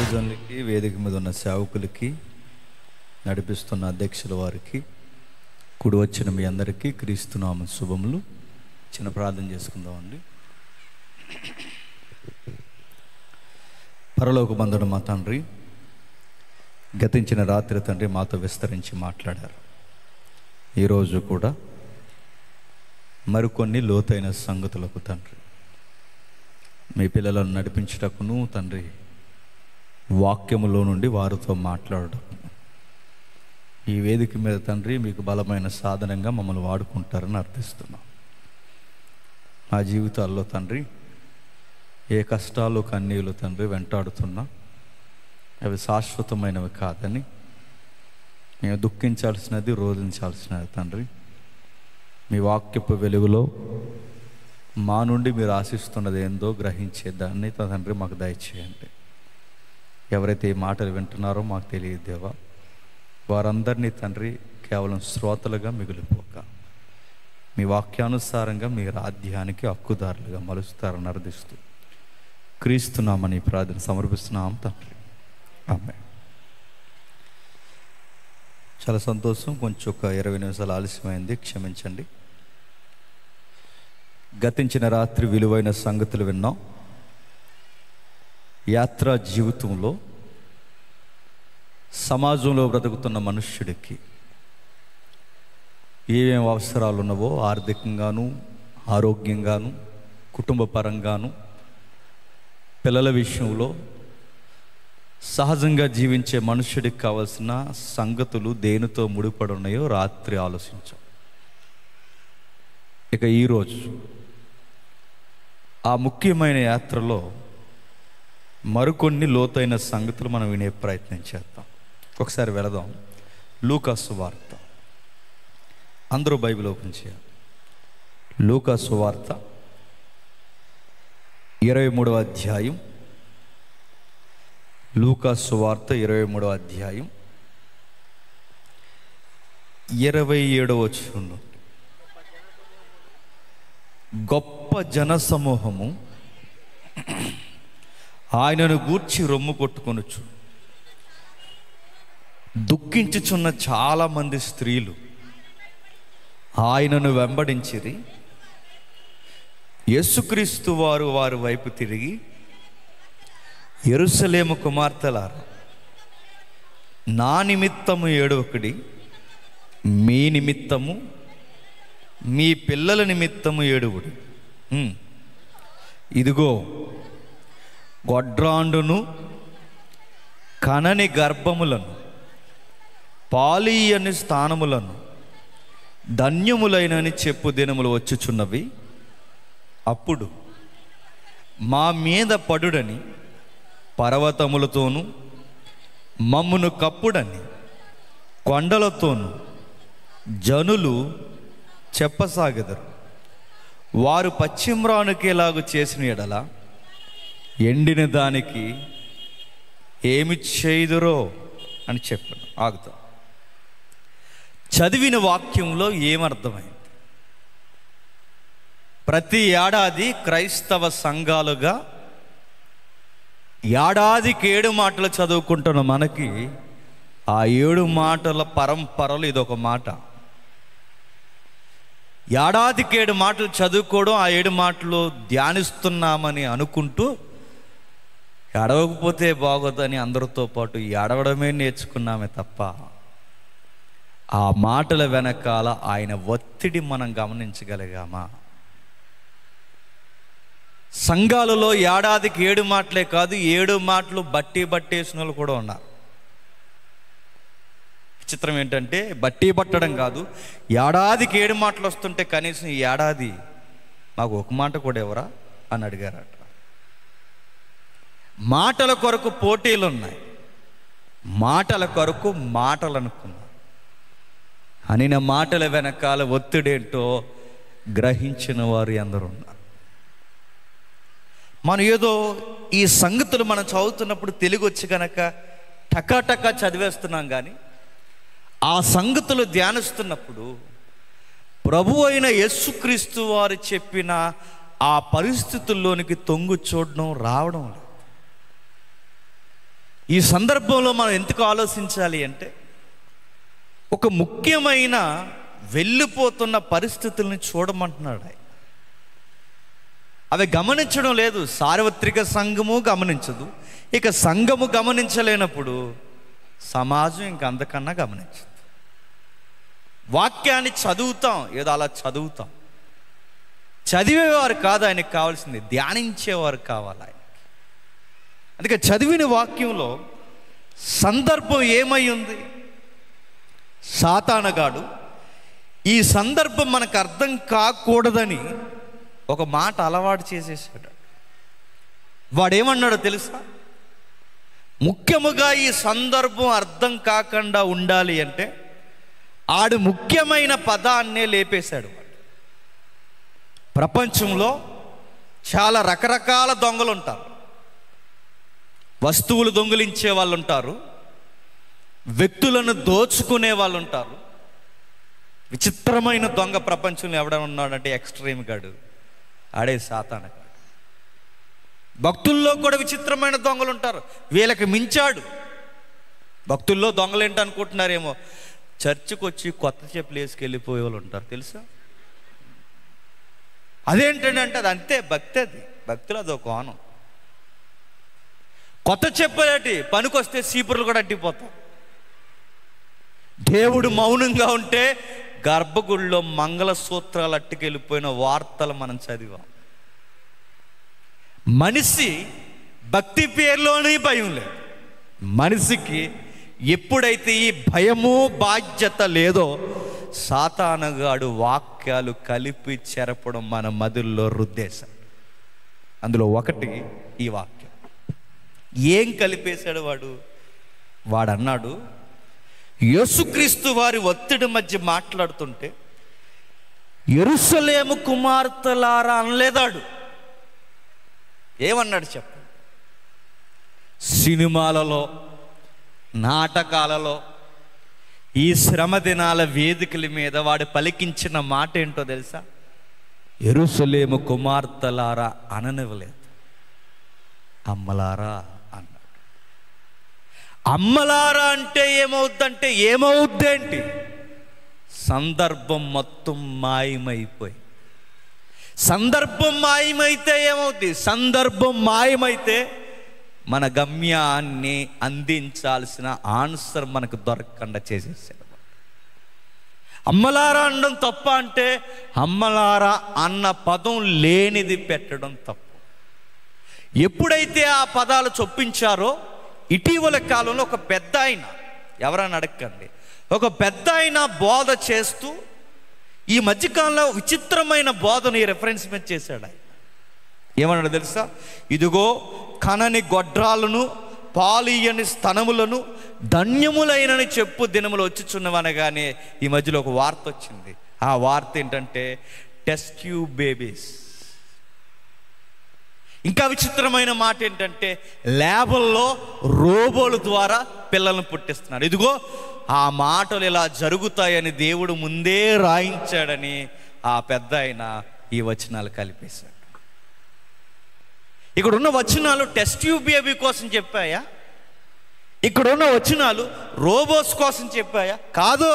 దైవజనులకి వేదిక మీద ఉన్న సేవకులకి నడిపిస్తున్న అధ్యక్షుల వారికి కుడి వచ్చిన మీ అందరికీ క్రీస్తునామ శుభములు చిన్న ప్రార్థన చేసుకుందామండి పరలోక బంధుడు మా తండ్రి గతించిన రాత్రి తండ్రి మాతో విస్తరించి మాట్లాడారు ఈరోజు కూడా మరికొన్ని లోతైన సంగతులకు తండ్రి మీ పిల్లలను నడిపించుటకును తండ్రి వాక్యములో నుండి వారితో మాట్లాడటం ఈ వేదిక మీద తండ్రి మీకు బలమైన సాధనంగా మమ్మల్ని వాడుకుంటారని అర్థిస్తున్నాం మా జీవితాల్లో తండ్రి ఏ కష్టాలు కన్నీళ్ళు తండ్రి వెంటాడుతున్నా అవి శాశ్వతమైనవి కాదని మేము దుఃఖించాల్సినది రోధించాల్సినది తండ్రి మీ వాక్యపు వెలుగులో మా నుండి మీరు ఆశిస్తున్నది ఏందో గ్రహించే దాన్ని తండ్రి మాకు దయచేయండి ఎవరైతే ఈ మాటలు వింటున్నారో మాకు తెలియదు దేవా వారందరినీ తండ్రి కేవలం శ్రోతలుగా మిగిలిపోక మీ వాక్యానుసారంగా మీ రాధ్యానికి హక్కుదారులుగా మలుస్తారని అర్థిస్తూ క్రీస్తున్నామని ఈ ప్రార్థన సమర్పిస్తున్నాం తండ్రి ఆమె చాలా సంతోషం కొంచెం ఒక ఇరవై నిమిషాలు ఆలస్యమైంది క్షమించండి గతించిన రాత్రి విలువైన సంగతులు విన్నాం యాత్రా జీవితంలో సమాజంలో బ్రతుకుతున్న మనుష్యుడికి ఏమేమి అవసరాలు ఉన్నవో ఆర్థికంగాను ఆరోగ్యంగాను కుటుంబ పరంగాను పిల్లల విషయంలో సహజంగా జీవించే మనుష్యుడికి కావలసిన సంగతులు దేనితో ముడిపడి ఉన్నాయో రాత్రి ఆలోచించాం ఇక ఈరోజు ఆ ముఖ్యమైన యాత్రలో మరికొన్ని లోతైన సంగతులు మనం వినే ప్రయత్నం చేద్దాం ఒకసారి వెళదాం లూకాసు వార్త అందరూ బైబిల్ ఓపెన్ చేయాలి లూకాసు వార్త ఇరవై మూడవ అధ్యాయం లూకాసు వార్త ఇరవై మూడవ అధ్యాయం ఇరవై ఏడవ వచ్చును గొప్ప జనసమూహము ఆయనను గూర్చి రొమ్ము కొట్టుకొనొచ్చు దుఃఖించుచున్న చాలామంది స్త్రీలు ఆయనను వెంబడించిరి యేసుక్రీస్తు వారు వారి వైపు తిరిగి ఎరుసలేము కుమార్తెలారా నా నిమిత్తము ఏడొకడి మీ నిమిత్తము మీ పిల్లల నిమిత్తము ఏడుగుడు ఉమ్. ఇదిగో గొడ్రాండును కనని గర్భములను పాలీయని స్థానములను ధన్యములైనని చెప్పు దినములు వచ్చుచున్నవి అప్పుడు మా మీద పడుడని పర్వతములతోనూ మమ్మును కప్పుడని కొండలతోనూ జనులు చెప్పసాగెదరు వారు పశ్చిమ్రానుకేలాగు చేసిన ఎడల ఎండిన దానికి ఏమి చేయుదురో అని చెప్పాను ఆగుతా చదివిన వాక్యంలో ఏమర్థమైంది ప్రతి ఏడాది క్రైస్తవ సంఘాలుగా ఏడాదికి ఏడు మాటలు చదువుకుంటున్న మనకి ఆ ఏడు మాటల పరంపరలు ఇదొక మాట ఏడాదికి ఏడు మాటలు చదువుకోవడం ఆ ఏడు మాటలు ధ్యానిస్తున్నామని అనుకుంటూ ఎడవకపోతే బాగోదని అందరితో పాటు ఎడవడమే నేర్చుకున్నామే తప్ప ఆ మాటల వెనకాల ఆయన ఒత్తిడి మనం గమనించగలిగామా సంఘాలలో ఏడాదికి ఏడు మాటలే కాదు ఏడు మాటలు బట్టి బట్టేసిన వాళ్ళు కూడా ఉన్నారు విచిత్రం ఏంటంటే బట్టి పట్టడం కాదు ఏడాదికి ఏడు మాటలు వస్తుంటే కనీసం ఈ ఏడాది మాకు ఒక మాట కూడా ఎవరా అని అడిగారట మాటల కొరకు పోటీలు ఉన్నాయి మాటల కొరకు మాటలు అనుకున్నారు అనిన మాటల వెనకాల ఒత్తిడేంటో గ్రహించిన వారు ఎందరు ఉన్నారు మనం ఏదో ఈ సంగతులు మనం చదువుతున్నప్పుడు తెలుగు వచ్చి కనుక టకాటకా చదివేస్తున్నాం కానీ ఆ సంగతులు ధ్యానిస్తున్నప్పుడు ప్రభు అయిన యేసుక్రీస్తు వారు చెప్పిన ఆ పరిస్థితుల్లోనికి తొంగు చూడడం రావడం లేదు ఈ సందర్భంలో మనం ఎందుకు ఆలోచించాలి అంటే ఒక ముఖ్యమైన వెళ్ళిపోతున్న పరిస్థితుల్ని చూడమంటున్నాడు ఆయన అవి గమనించడం లేదు సార్వత్రిక సంఘము గమనించదు ఇక సంఘము గమనించలేనప్పుడు సమాజం ఇంక అంతకన్నా గమనించదు వాక్యాన్ని చదువుతాం ఏదో అలా చదువుతాం చదివేవారు కాదు ఆయనకి కావాల్సింది ధ్యానించేవారు కావాలి ఆయనకి అందుకే చదివిన వాక్యంలో సందర్భం ఏమై ఉంది సాతానగాడు ఈ సందర్భం మనకు అర్థం కాకూడదని ఒక మాట అలవాటు చేసేసాడు వాడేమన్నాడో తెలుసా ముఖ్యముగా ఈ సందర్భం అర్థం కాకుండా ఉండాలి అంటే ఆడు ముఖ్యమైన పదాన్నే లేపేశాడు వాడు ప్రపంచంలో చాలా రకరకాల దొంగలు ఉంటారు వస్తువులు దొంగిలించే వాళ్ళు ఉంటారు వ్యక్తులను దోచుకునే వాళ్ళు ఉంటారు విచిత్రమైన దొంగ ప్రపంచంలో ఎవడైనా ఉన్నాడంటే ఎక్స్ట్రీమ్ గాడు ఆడే సాతాన భక్తుల్లో కూడా విచిత్రమైన దొంగలు ఉంటారు వీళ్ళకి మించాడు భక్తుల్లో దొంగలు ఏంటి అనుకుంటున్నారేమో చర్చికి వచ్చి కొత్త చెప్పులు వేసుకెళ్ళిపోయే వాళ్ళు ఉంటారు తెలుసా అదేంటంటే అంటే అది అంతే భక్తి అది భక్తిలో అదో కోణం కొత్త చెప్పులేటి పనికొస్తే సీపుర్లు కూడా అట్టిపోతాం దేవుడు మౌనంగా ఉంటే గర్భగుడిలో మంగళసూత్రాలు అట్టుకెళ్ళిపోయిన వార్తలు మనం చదివాం మనిషి భక్తి పేరులోనే భయం లేదు మనిషికి ఎప్పుడైతే ఈ భయము బాధ్యత లేదో సాతానగాడు వాక్యాలు కలిపి చెరపడం మన మధుల్లో రుద్దేశాడు అందులో ఒకటి ఈ వాక్యం ఏం కలిపేశాడు వాడు వాడు అన్నాడు యేసుక్రీస్తు వారి ఒత్తిడి మధ్య మాట్లాడుతుంటే ఎరుసలేము కుమార్తెలారా అనలేదాడు ఏమన్నాడు చెప్పు సినిమాలలో నాటకాలలో ఈ శ్రమ దినాల వేదికల మీద వాడు పలికించిన మాట ఏంటో తెలుసా ఎరుసలేము కుమార్తెలారా అననివ్వలేదు అమ్మలారా అన్నాడు అమ్మలారా అంటే ఏమవుద్దంటే ఏమవుద్దేంటి సందర్భం మొత్తం మాయమైపోయి సందర్భం మాయమైతే ఏమవుద్ది సందర్భం మాయమైతే మన గమ్యాన్ని అందించాల్సిన ఆన్సర్ మనకు దొరకకుండా చేసేసాడు అమ్మలారా అనడం తప్ప అంటే అమ్మలారా అన్న పదం లేనిది పెట్టడం తప్పు ఎప్పుడైతే ఆ పదాలు చొప్పించారో ఇటీవల కాలంలో ఒక పెద్ద ఆయన ఎవరని అడగండి ఒక పెద్ద ఆయన బోధ చేస్తూ ఈ మధ్యకాలంలో విచిత్రమైన బోధను ఈ రెఫరెన్స్ మీద చేశాడు ఆయన ఏమన్నాడు తెలుసా ఇదిగో కనని గొడ్రాలను పాలియని స్తనములను ధన్యములైనని చెప్పు దినములు వచ్చుచున్నవనగానే ఈ మధ్యలో ఒక వార్త వచ్చింది ఆ వార్త ఏంటంటే టెస్ట్యూ బేబీస్ ఇంకా విచిత్రమైన మాట ఏంటంటే ల్యాబుల్లో రోబోల ద్వారా పిల్లల్ని పుట్టిస్తున్నాడు ఇదిగో ఆ మాటలు ఇలా జరుగుతాయని దేవుడు ముందే రాయించాడని ఆ పెద్ద ఆయన ఈ వచనాలు కలిపేశాడు ఇక్కడ ఉన్న వచనాలు టెస్ట్ ట్యూబ్ బేబీ కోసం చెప్పాయా ఇక్కడ ఉన్న వచనాలు రోబోస్ కోసం చెప్పాయా కాదు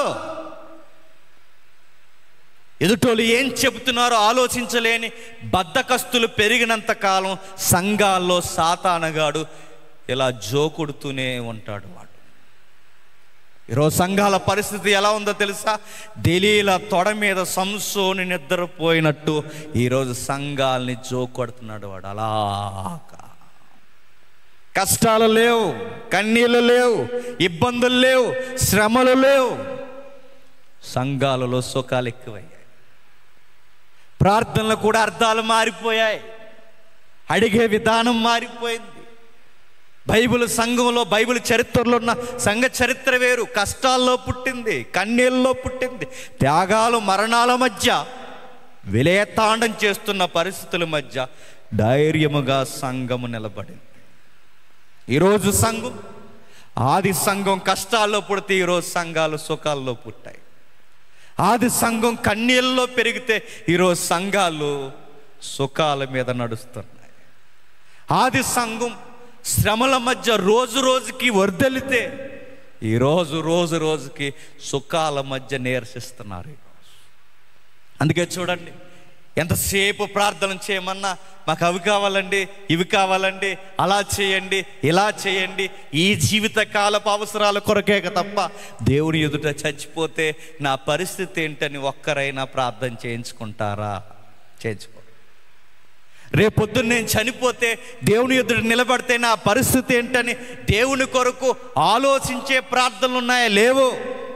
ఎదుటోళ్ళు ఏం చెబుతున్నారో ఆలోచించలేని బద్ధకస్తులు పెరిగినంత కాలం సంఘాల్లో సాతానగాడు ఇలా జోకొడుతూనే ఉంటాడు వాడు ఈరోజు సంఘాల పరిస్థితి ఎలా ఉందో తెలుసా దిలీల తొడ మీద సంసోని నిద్రపోయినట్టు ఈరోజు సంఘాలని జోకొడుతున్నాడు వాడు అలాగా కష్టాలు లేవు కన్నీళ్ళు లేవు ఇబ్బందులు లేవు శ్రమలు లేవు సంఘాలలో సుఖాలు ఎక్కువయ్యాయి ప్రార్థనలు కూడా అర్థాలు మారిపోయాయి అడిగే విధానం మారిపోయింది బైబిల్ సంఘంలో బైబిల్ చరిత్రలో ఉన్న సంఘ చరిత్ర వేరు కష్టాల్లో పుట్టింది కన్నీళ్ళలో పుట్టింది త్యాగాలు మరణాల మధ్య విలయతాండం చేస్తున్న పరిస్థితుల మధ్య ధైర్యముగా సంఘము నిలబడింది ఈరోజు సంఘం ఆది సంఘం కష్టాల్లో పుడితే ఈరోజు సంఘాలు సుఖాల్లో పుట్టాయి ఆది సంఘం కన్నీళ్ళలో పెరిగితే ఈరోజు సంఘాలు సుఖాల మీద నడుస్తున్నాయి ఆది సంఘం శ్రమల మధ్య రోజు రోజుకి వర్దలితే ఈరోజు రోజు రోజుకి సుఖాల మధ్య నీరసిస్తున్నారు ఈరోజు. అందుకే చూడండి ఎంతసేపు ప్రార్థన చేయమన్నా మాకు అవి కావాలండి ఇవి కావాలండి అలా చేయండి ఇలా చేయండి ఈ జీవిత కాలపు అవసరాల కొరకే తప్ప దేవుని ఎదుట చచ్చిపోతే నా పరిస్థితి ఏంటని ఒక్కరైనా ప్రార్థన చేయించుకుంటారా చేయించుకో రేపొద్దున్న నేను చనిపోతే దేవుని ఎదుట నిలబడితే నా పరిస్థితి ఏంటని దేవుని కొరకు ఆలోచించే ప్రార్థనలు ఉన్నాయా లేవు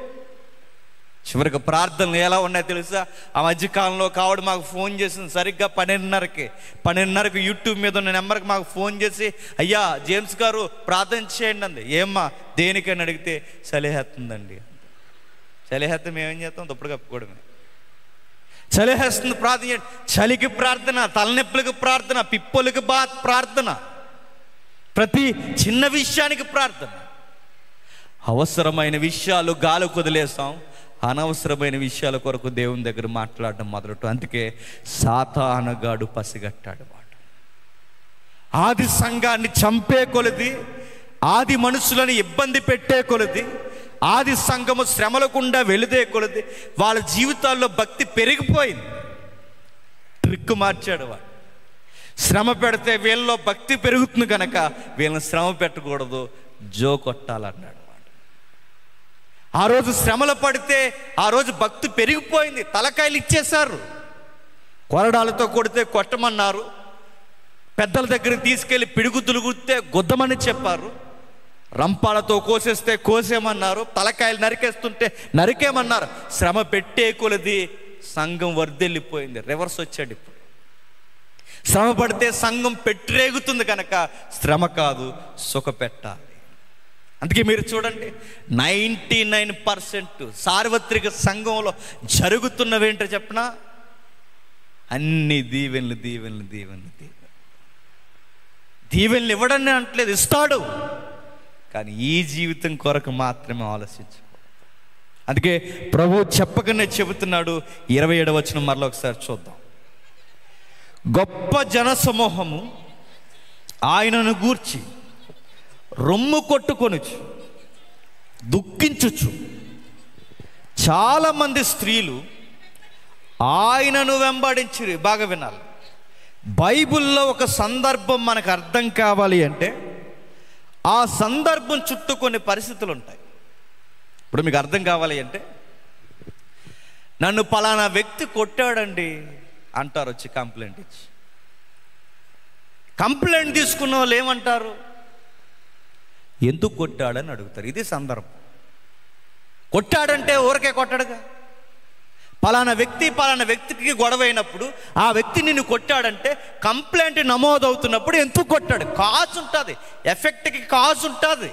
చివరికి ప్రార్థనలు ఎలా ఉన్నాయో తెలుసా ఆ మధ్యకాలంలో కావడం మాకు ఫోన్ చేసింది సరిగ్గా పన్నెండున్నరకి పన్నెండున్నరకి యూట్యూబ్ మీద ఉన్న నెంబర్కి మాకు ఫోన్ చేసి అయ్యా జేమ్స్ గారు ప్రార్థన చేయండి అంది ఏమ్మా దేనికని అడిగితే చలిహేస్తుందండి చలిహేత్తం మేమేం చేస్తాం దుప్పుడు కప్పుకోవడమే చలిహేస్తుంది ప్రార్థన చేయండి చలికి ప్రార్థన తలనొప్పులకు ప్రార్థన పిప్పులకి బా ప్రార్థన ప్రతి చిన్న విషయానికి ప్రార్థన అవసరమైన విషయాలు గాలి కుదిలేసాం అనవసరమైన విషయాల కొరకు దేవుని దగ్గర మాట్లాడడం మొదలెట్టు అందుకే సాతానగాడు పసిగట్టాడు వాడు ఆది సంఘాన్ని చంపే కొలది ఆది మనుషులను ఇబ్బంది పెట్టే కొలది ఆది సంఘము శ్రమలకుండా వెళితే కొలది వాళ్ళ జీవితాల్లో భక్తి పెరిగిపోయింది ట్రిక్ మార్చాడు వాడు శ్రమ పెడితే వీళ్ళలో భక్తి పెరుగుతుంది కనుక వీళ్ళని శ్రమ పెట్టకూడదు జో కొట్టాలన్నాడు వాడు ఆ రోజు శ్రమలు పడితే ఆ రోజు భక్తి పెరిగిపోయింది తలకాయలు ఇచ్చేశారు కొరడాలతో కొడితే కొట్టమన్నారు పెద్దల దగ్గరికి తీసుకెళ్లి పిడుగుతులు గుర్తే గుద్దమని చెప్పారు రంపాలతో కోసేస్తే కోసేమన్నారు తలకాయలు నరికేస్తుంటే నరికేమన్నారు శ్రమ పెట్టే కొలది సంఘం వర్దెళ్ళిపోయింది రివర్స్ వచ్చాడు ఇప్పుడు శ్రమ పడితే సంఘం పెట్టరేగుతుంది కనుక శ్రమ కాదు సుఖ పెట్టాలి అందుకే మీరు చూడండి నైంటీ నైన్ పర్సెంట్ సార్వత్రిక సంఘంలో జరుగుతున్నవేంటో చెప్పనా అన్ని దీవెనలు దీవెనలు దీవెనలు దీవెనలు దీవెనలు ఇవ్వడని అంటలేదు ఇస్తాడు కానీ ఈ జీవితం కొరకు మాత్రమే ఆలోచించు అందుకే ప్రభు చెప్పకనే చెబుతున్నాడు ఇరవై ఏడవ వచ్చిన మరలా ఒకసారి చూద్దాం గొప్ప జన సమూహము ఆయనను గూర్చి రొమ్ము కొట్టుకొనుచు దుఃఖించుచు చాలామంది స్త్రీలు ఆయనను వెంబడించిరి బాగా వినాలి బైబిల్లో ఒక సందర్భం మనకు అర్థం కావాలి అంటే ఆ సందర్భం చుట్టూ కొన్ని పరిస్థితులు ఉంటాయి ఇప్పుడు మీకు అర్థం కావాలి అంటే నన్ను పలానా వ్యక్తి కొట్టాడండి అంటారు వచ్చి కంప్లైంట్ ఇచ్చి కంప్లైంట్ తీసుకున్న వాళ్ళు ఏమంటారు ఎందుకు కొట్టాడని అడుగుతారు ఇది సందర్భం కొట్టాడంటే ఊరకే కొట్టాడుగా పలానా వ్యక్తి పలానా వ్యక్తికి గొడవ అయినప్పుడు ఆ వ్యక్తి నిన్ను కొట్టాడంటే కంప్లైంట్ నమోదవుతున్నప్పుడు ఎందుకు కొట్టాడు కాజ్ ఉంటుంది ఎఫెక్ట్కి కాజ్ ఉంటుంది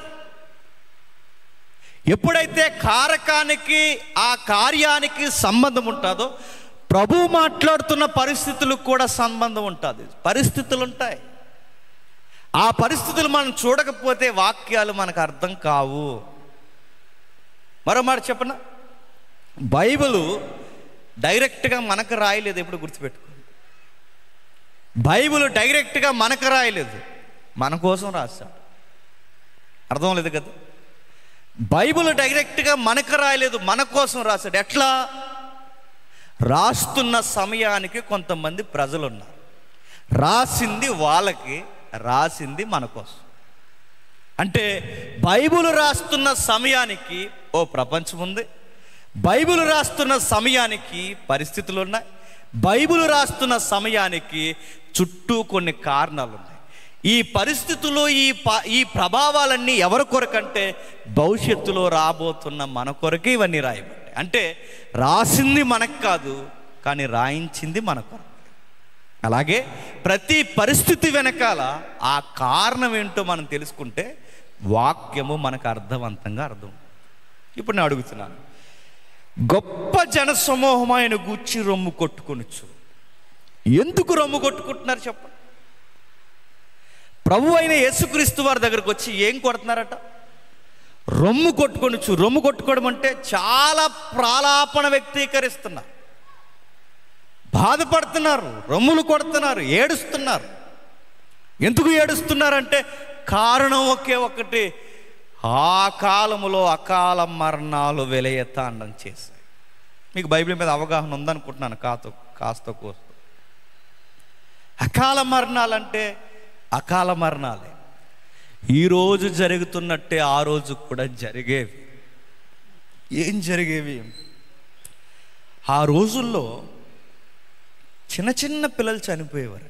ఎప్పుడైతే కారకానికి ఆ కార్యానికి సంబంధం ఉంటుందో ప్రభు మాట్లాడుతున్న పరిస్థితులకు కూడా సంబంధం ఉంటుంది పరిస్థితులు ఉంటాయి ఆ పరిస్థితులు మనం చూడకపోతే వాక్యాలు మనకు అర్థం కావు మరో మాట చెప్పన బైబిలు డైరెక్ట్గా మనకు రాయలేదు ఎప్పుడు గుర్తుపెట్టుకోండి బైబిల్ డైరెక్ట్గా మనకు రాయలేదు మన కోసం రాశాడు అర్థం లేదు కదా బైబిల్ డైరెక్ట్గా మనకు రాయలేదు మన కోసం రాశాడు ఎట్లా రాస్తున్న సమయానికి కొంతమంది ప్రజలు ఉన్నారు రాసింది వాళ్ళకి రాసింది మన కోసం అంటే బైబిల్ రాస్తున్న సమయానికి ఓ ప్రపంచం ఉంది బైబిల్ రాస్తున్న సమయానికి పరిస్థితులు ఉన్నాయి బైబిల్ రాస్తున్న సమయానికి చుట్టూ కొన్ని కారణాలు ఉన్నాయి ఈ పరిస్థితులు ఈ ప ఈ ప్రభావాలన్నీ ఎవరి కొరకంటే భవిష్యత్తులో రాబోతున్న మన కొరకే ఇవన్నీ రాయబడ్డాయి అంటే రాసింది మనకు కాదు కానీ రాయించింది మన కొరకు అలాగే ప్రతి పరిస్థితి వెనకాల ఆ కారణం ఏంటో మనం తెలుసుకుంటే వాక్యము మనకు అర్థవంతంగా అర్థం ఇప్పుడు నేను అడుగుతున్నాను గొప్ప జన సమూహం ఆయన గూర్చి రొమ్ము కొట్టుకొనొచ్చు ఎందుకు రొమ్ము కొట్టుకుంటున్నారు చెప్పండి ప్రభు అయిన యేసుక్రీస్తు వారి దగ్గరకు వచ్చి ఏం కొడుతున్నారట రొమ్ము కొట్టుకొనొచ్చు రొమ్ము కొట్టుకోవడం అంటే చాలా ప్రాలాపన వ్యక్తీకరిస్తున్నారు బాధపడుతున్నారు రొమ్ములు కొడుతున్నారు ఏడుస్తున్నారు ఎందుకు ఏడుస్తున్నారంటే కారణం ఒకే ఒకటి ఆ కాలములో అకాల మరణాలు వెలయతాండం చేశాయి మీకు బైబిల్ మీద అవగాహన ఉందనుకుంటున్నాను కాస్త కాస్త కోస్త అకాల మరణాలంటే అకాల మరణాలే ఈరోజు జరుగుతున్నట్టే ఆ రోజు కూడా జరిగేవి ఏం జరిగేవి ఆ రోజుల్లో చిన్న చిన్న పిల్లలు చనిపోయేవారండి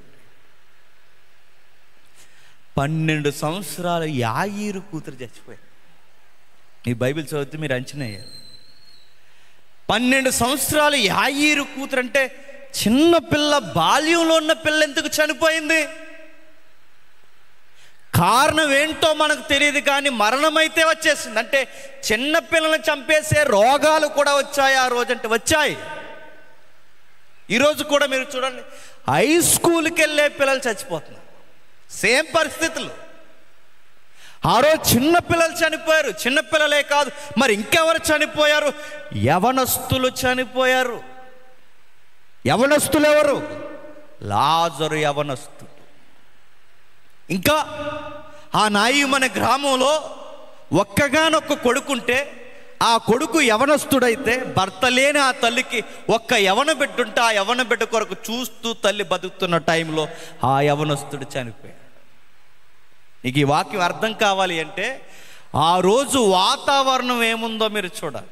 పన్నెండు సంవత్సరాల యాయిరు కూతురు చచ్చిపోయారు ఈ బైబిల్ చదివితే మీరు అంచనా వేయాలి పన్నెండు సంవత్సరాలు యాయిరు కూతురు అంటే చిన్న పిల్ల బాల్యంలో ఉన్న పిల్ల ఎందుకు చనిపోయింది కారణం ఏంటో మనకు తెలియదు కానీ మరణం అయితే వచ్చేసింది అంటే చిన్న పిల్లల్ని చంపేసే రోగాలు కూడా వచ్చాయి ఆ రోజు అంటే వచ్చాయి ఈరోజు కూడా మీరు చూడండి హై స్కూల్కి వెళ్ళే పిల్లలు చచ్చిపోతున్నారు సేమ్ పరిస్థితులు ఆ రోజు చిన్న పిల్లలు చనిపోయారు చిన్న పిల్లలే కాదు మరి ఇంకెవరు చనిపోయారు యవనస్తులు చనిపోయారు యవనస్తులు ఎవరు లాజరు యవనస్తుడు ఇంకా ఆ నాయమనే గ్రామంలో ఒక్కగానొక్క కొడుకుంటే ఆ కొడుకు యవనస్తుడైతే భర్త లేని ఆ తల్లికి ఒక్క యవన బిడ్డుంటే ఆ యవన బిడ్డ కొరకు చూస్తూ తల్లి బతుకుతున్న టైంలో ఆ యవనస్తుడు చనిపోయాడు నీకు ఈ వాక్యం అర్థం కావాలి అంటే ఆ రోజు వాతావరణం ఏముందో మీరు చూడాలి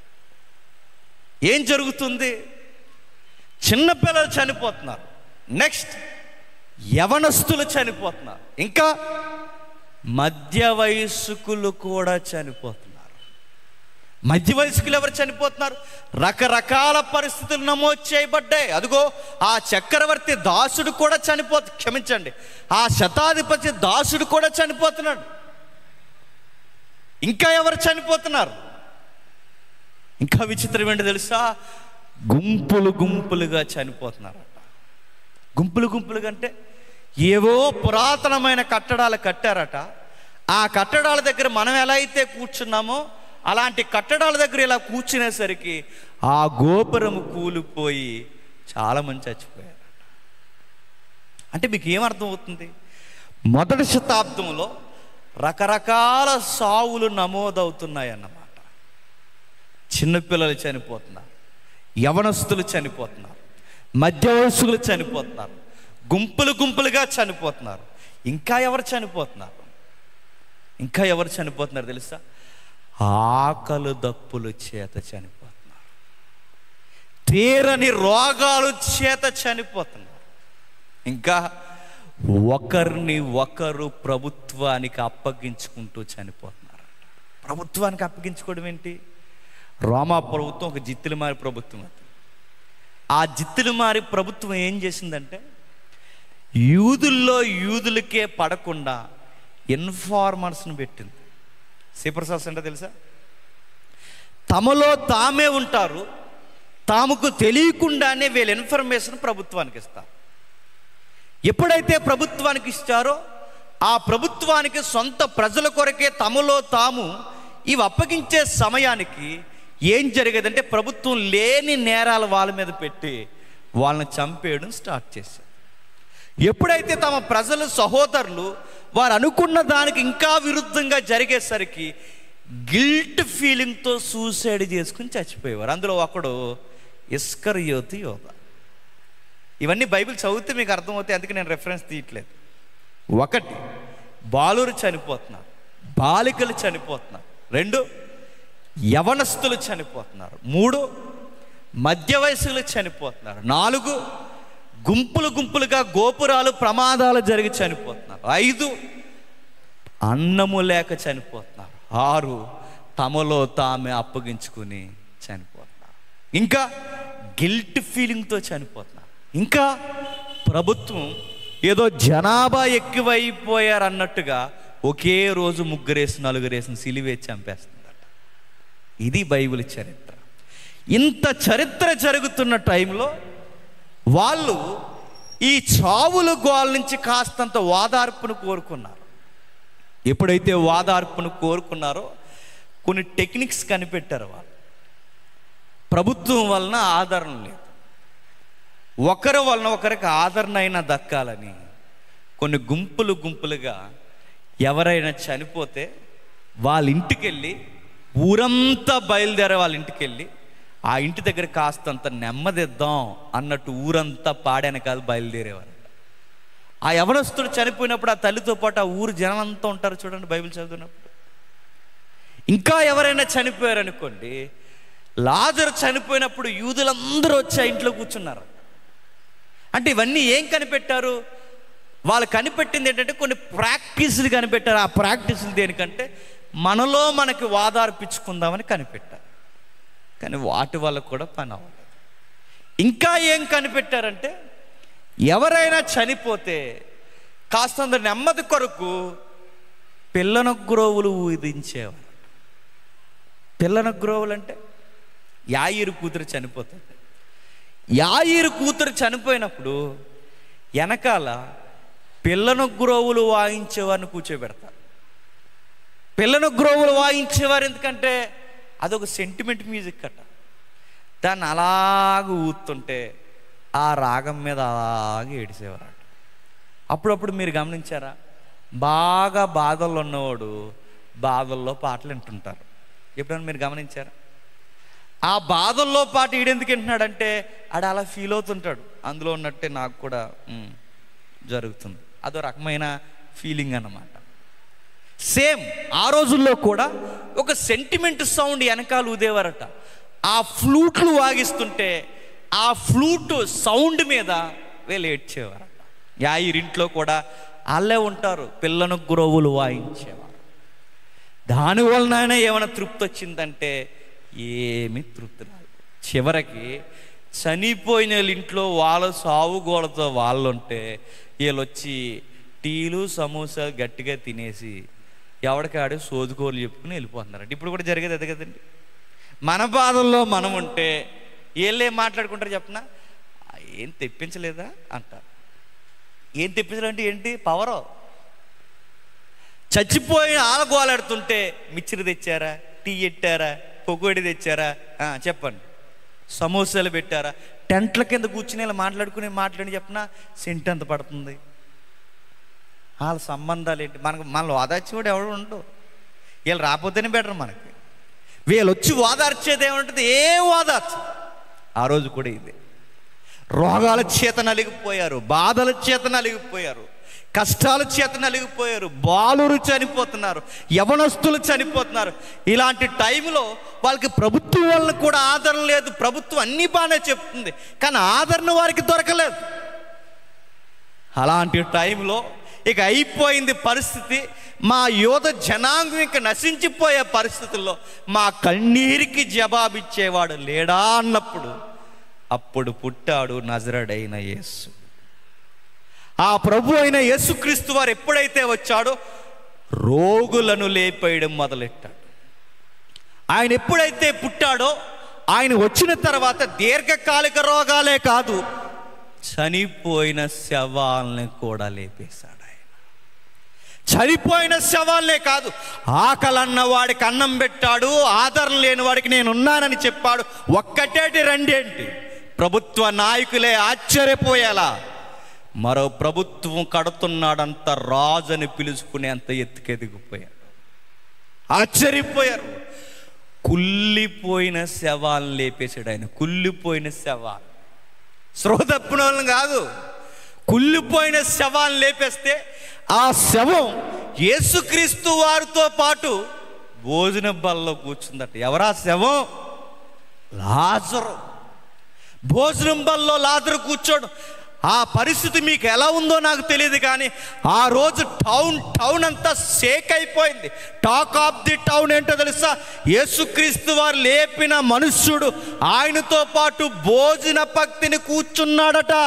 ఏం జరుగుతుంది చిన్నపిల్లలు చనిపోతున్నారు నెక్స్ట్ యవనస్తులు చనిపోతున్నారు ఇంకా మధ్య వయస్కులు కూడా చనిపోతున్నారు మధ్య వయస్కులు ఎవరు చనిపోతున్నారు రకరకాల పరిస్థితులు నమోదు చేయబడ్డాయి అదిగో ఆ చక్రవర్తి దాసుడు కూడా చనిపోతు క్షమించండి ఆ శతాధిపతి దాసుడు కూడా చనిపోతున్నాడు ఇంకా ఎవరు చనిపోతున్నారు ఇంకా విచిత్రం ఏంటి తెలుసా గుంపులు గుంపులుగా చనిపోతున్నారట గుంపులు గుంపులుగా అంటే ఏవో పురాతనమైన కట్టడాలు కట్టారట ఆ కట్టడాల దగ్గర మనం ఎలా అయితే కూర్చున్నామో అలాంటి కట్టడాల దగ్గర ఇలా కూర్చునేసరికి ఆ గోపురం కూలిపోయి చాలామంది చచ్చిపోయారు అంటే మీకు ఏమర్థం అవుతుంది మొదటి శతాబ్దంలో రకరకాల సావులు నమోదవుతున్నాయి అన్నమాట చిన్నపిల్లలు చనిపోతున్నారు యవనస్తులు చనిపోతున్నారు మధ్య వయస్సులు చనిపోతున్నారు గుంపులు గుంపులుగా చనిపోతున్నారు ఇంకా ఎవరు చనిపోతున్నారు ఇంకా ఎవరు చనిపోతున్నారు తెలుసా ఆకలు దప్పులు చేత చనిపోతున్నారు తీరని రోగాలు చేత చనిపోతున్నారు ఇంకా ఒకరిని ఒకరు ప్రభుత్వానికి అప్పగించుకుంటూ చనిపోతున్నారు ప్రభుత్వానికి అప్పగించుకోవడం ఏంటి రోమా ప్రభుత్వం ఒక జిత్తులమారి ప్రభుత్వం అది ఆ జిత్తులమారి ప్రభుత్వం ఏం చేసిందంటే యూదుల్లో యూదులకే పడకుండా ఇన్ఫార్మర్స్ని పెట్టింది సీప్రసాస్ అంటే తెలుసా తమలో తామే ఉంటారు తాముకు తెలియకుండానే వీళ్ళ ఇన్ఫర్మేషన్ ప్రభుత్వానికి ఇస్తారు ఎప్పుడైతే ప్రభుత్వానికి ఇచ్చారో ఆ ప్రభుత్వానికి సొంత ప్రజల కొరకే తమలో తాము ఇవి అప్పగించే సమయానికి ఏం జరిగేదంటే ప్రభుత్వం లేని నేరాలు వాళ్ళ మీద పెట్టి వాళ్ళని చంపేయడం స్టార్ట్ చేశారు ఎప్పుడైతే తమ ప్రజలు సహోదరులు వారు అనుకున్న దానికి ఇంకా విరుద్ధంగా జరిగేసరికి గిల్ట్ ఫీలింగ్తో సూసైడ్ చేసుకుని చచ్చిపోయేవారు అందులో ఒకడు ఇస్కర్ యోతి యోధ ఇవన్నీ బైబిల్ చదివితే మీకు అర్థమవుతాయి అందుకే నేను రెఫరెన్స్ తీయట్లేదు ఒకటి బాలురు చనిపోతున్నారు బాలికలు చనిపోతున్నారు రెండు యవనస్తులు చనిపోతున్నారు మూడు మధ్య వయసులు చనిపోతున్నారు నాలుగు గుంపులు గుంపులుగా గోపురాలు ప్రమాదాలు జరిగి చనిపోతున్నారు ఐదు అన్నము లేక చనిపోతున్నారు ఆరు తమలో తామే అప్పగించుకుని చనిపోతున్నారు ఇంకా గిల్ట్ ఫీలింగ్తో చనిపోతున్నారు ఇంకా ప్రభుత్వం ఏదో జనాభా ఎక్కువైపోయారు అన్నట్టుగా ఒకే రోజు ముగ్గురేసి నలుగురేసి సిలివేసి చంపేస్తుందట ఇది బైబిల్ చరిత్ర ఇంత చరిత్ర జరుగుతున్న టైంలో వాళ్ళు ఈ చావుల గోల నుంచి కాస్తంత వాదార్పును కోరుకున్నారు ఎప్పుడైతే వాదార్పును కోరుకున్నారో కొన్ని టెక్నిక్స్ కనిపెట్టారు వాళ్ళు ప్రభుత్వం వలన ఆదరణ లేదు ఒకరి వలన ఒకరికి ఆదరణ అయినా దక్కాలని కొన్ని గుంపులు గుంపులుగా ఎవరైనా చనిపోతే వాళ్ళ ఇంటికి వెళ్ళి ఊరంతా బయలుదేరే వాళ్ళ ఇంటికి వెళ్ళి ఆ ఇంటి దగ్గర కాస్తంత నెమ్మదిద్దాం అన్నట్టు ఊరంతా పాడాను కాదు బయలుదేరేవారు ఆ యవనస్తుడు చనిపోయినప్పుడు ఆ తల్లితో పాటు ఆ ఊరు జనం అంతా ఉంటారు చూడండి బైబిల్ చదువుతున్నప్పుడు ఇంకా ఎవరైనా చనిపోయారనుకోండి లాజరు చనిపోయినప్పుడు యూదులందరూ వచ్చి ఆ ఇంట్లో కూర్చున్నారు అంటే ఇవన్నీ ఏం కనిపెట్టారు వాళ్ళు కనిపెట్టింది ఏంటంటే కొన్ని ప్రాక్టీసులు కనిపెట్టారు ఆ ప్రాక్టీసులు దేనికంటే మనలో మనకి వాదార్పించుకుందామని కనిపెట్టారు కానీ వాటి వల్ల కూడా పని అవ్వలేదు ఇంకా ఏం కనిపెట్టారంటే ఎవరైనా చనిపోతే కాస్తంత నెమ్మది కొరకు పిల్లన గ్రోవులు ఊదించేవారు పిల్లన గ్రోవులు అంటే యాయిరు కూతురు చనిపోతుంది యాయిరు కూతురు చనిపోయినప్పుడు వెనకాల పిల్లను గ్రోవులు వాయించేవారిని కూర్చోబెడతారు పిల్లను గ్రోవులు వాయించేవారు ఎందుకంటే అదొక సెంటిమెంట్ మ్యూజిక్ అట దాన్ని అలాగ ఊతుంటే ఆ రాగం మీద అలాగే ఏడిసేవారట అప్పుడప్పుడు మీరు గమనించారా బాగా బాధల్లో ఉన్నవాడు బాధల్లో పాటలు వింటుంటారు ఎప్పుడైనా మీరు గమనించారా ఆ బాధల్లో పాటు ఈడెందుకు వింటున్నాడంటే ఆడ అలా ఫీల్ అవుతుంటాడు అందులో ఉన్నట్టే నాకు కూడా ఉమ్, జరుగుతుంది అదో రకమైన ఫీలింగ్ అన్నమాట సేమ్ ఆ రోజుల్లో కూడా ఒక సెంటిమెంట్ సౌండ్ వెనకాల ఊదేవారట ఆ ఫ్లూట్లు వాగిస్తుంటే ఆ ఫ్లూట్ సౌండ్ మీద వీళ్ళు ఏడ్చేవారట యాయిరింట్లో కూడా అల్లే ఉంటారు పిల్లను గురవులు వాయించేవారు దాని వలన ఏమైనా తృప్తి వచ్చిందంటే ఏమీ తృప్తి రాదు చివరికి చనిపోయిన వాళ్ళ ఇంట్లో వాళ్ళ సావు గోడతో వాళ్ళు ఉంటే వీళ్ళు వచ్చి టీలు సమోసా గట్టిగా తినేసి ఎవడికాడు సోదుకోలు చెప్పుకుని వెళ్ళిపోతున్నారంట ఇప్పుడు కూడా జరిగేది అదే కదండి మన బాధల్లో మనం ఉంటే వీళ్ళు ఏం మాట్లాడుకుంటారు చెప్పనా "ఆ, ఏం తెప్పించలేదా అంటారు ఏం తెప్పించాలంటే ఏంటి పవరు చచ్చిపోయి ఆలగోలాడుతుంటే మిక్చర్ తెచ్చారా టీ ఎట్టారా పొగోడి తెచ్చారా ఆ, చెప్పండి సమోసాలు పెట్టారా టెంట్ల కింద కూర్చుని ఇలా మాట్లాడుకుని మాట్లాడి చెప్పిన సెంట్ ఎంత పడుతుంది వాళ్ళ సంబంధాలు ఏంటి మనకు మనల్ని ఓదార్చి కూడా ఎవడు ఉండవు వీళ్ళు రాకపోతేనే బెటర్ మనకి వీళ్ళు వచ్చి ఓదార్చేది ఏముంటుంది ఏ ఓదార్చు ఆ రోజు కూడా ఇదే రోగాల చేత నలిగిపోయారు బాధల చేత నలిగిపోయారు కష్టాల చేత నలిగిపోయారు బాలురు చనిపోతున్నారు యవనస్తులు చనిపోతున్నారు ఇలాంటి టైంలో వాళ్ళకి ప్రభుత్వం వల్ల కూడా ఆదరణ లేదు ప్రభుత్వం అన్నీ బాగానే చెప్తుంది కానీ ఆదరణ వారికి దొరకలేదు అలాంటి టైంలో ఇక అయిపోయింది పరిస్థితి మా యోధ జనాంగం ఇక నశించిపోయే పరిస్థితుల్లో మా కన్నీరికి జవాబిచ్చేవాడు లేడా అన్నప్పుడు అప్పుడు పుట్టాడు నజరడైన యేసు ఆ ప్రభు అయిన యేసుక్రీస్తు వారు ఎప్పుడైతే వచ్చాడో రోగులను లేపేయడం మొదలెట్టాడు ఆయన ఎప్పుడైతే పుట్టాడో ఆయన వచ్చిన తర్వాత దీర్ఘకాలిక రోగాలే కాదు చనిపోయిన శవాల్ని కూడా లేపేశాడు ఆయన చనిపోయిన శవాలనే కాదు ఆకలన్న వాడికి అన్నం పెట్టాడు ఆదరణ లేని వాడికి నేను ఉన్నానని చెప్పాడు ఒక్కటేటి రెండేంటి ప్రభుత్వ నాయకులే ఆశ్చర్యపోయేలా మరో ప్రభుత్వం కడుతున్నాడంత రాజుని పిలుచుకునేంత ఎత్తుకెదిగిపోయాడు ఆశ్చర్యపోయారు కుళ్ళిపోయిన శవాలను లేపేశాడు ఆయన కుళ్ళిపోయిన శవాలు స్పృహ తప్పిన వాళ్ళని కాదు కుళ్ళిపోయిన శవాలను లేపేస్తే ఆ శవం యేసుక్రీస్తు వారితో పాటు భోజన బల్లో కూర్చుందట ఎవరా శవం లాజరు భోజనం బల్లో లాజరు కూర్చోడు ఆ పరిస్థితి మీకు ఎలా ఉందో నాకు తెలియదు కానీ ఆ రోజు టౌన్ టౌన్ అంతా షేక్ అయిపోయింది టాక్ ఆఫ్ ది టౌన్ ఏంటో తెలుసా యేసుక్రీస్తు వారు లేపిన మనుష్యుడు ఆయనతో పాటు భోజన పక్తిని కూర్చున్నాడట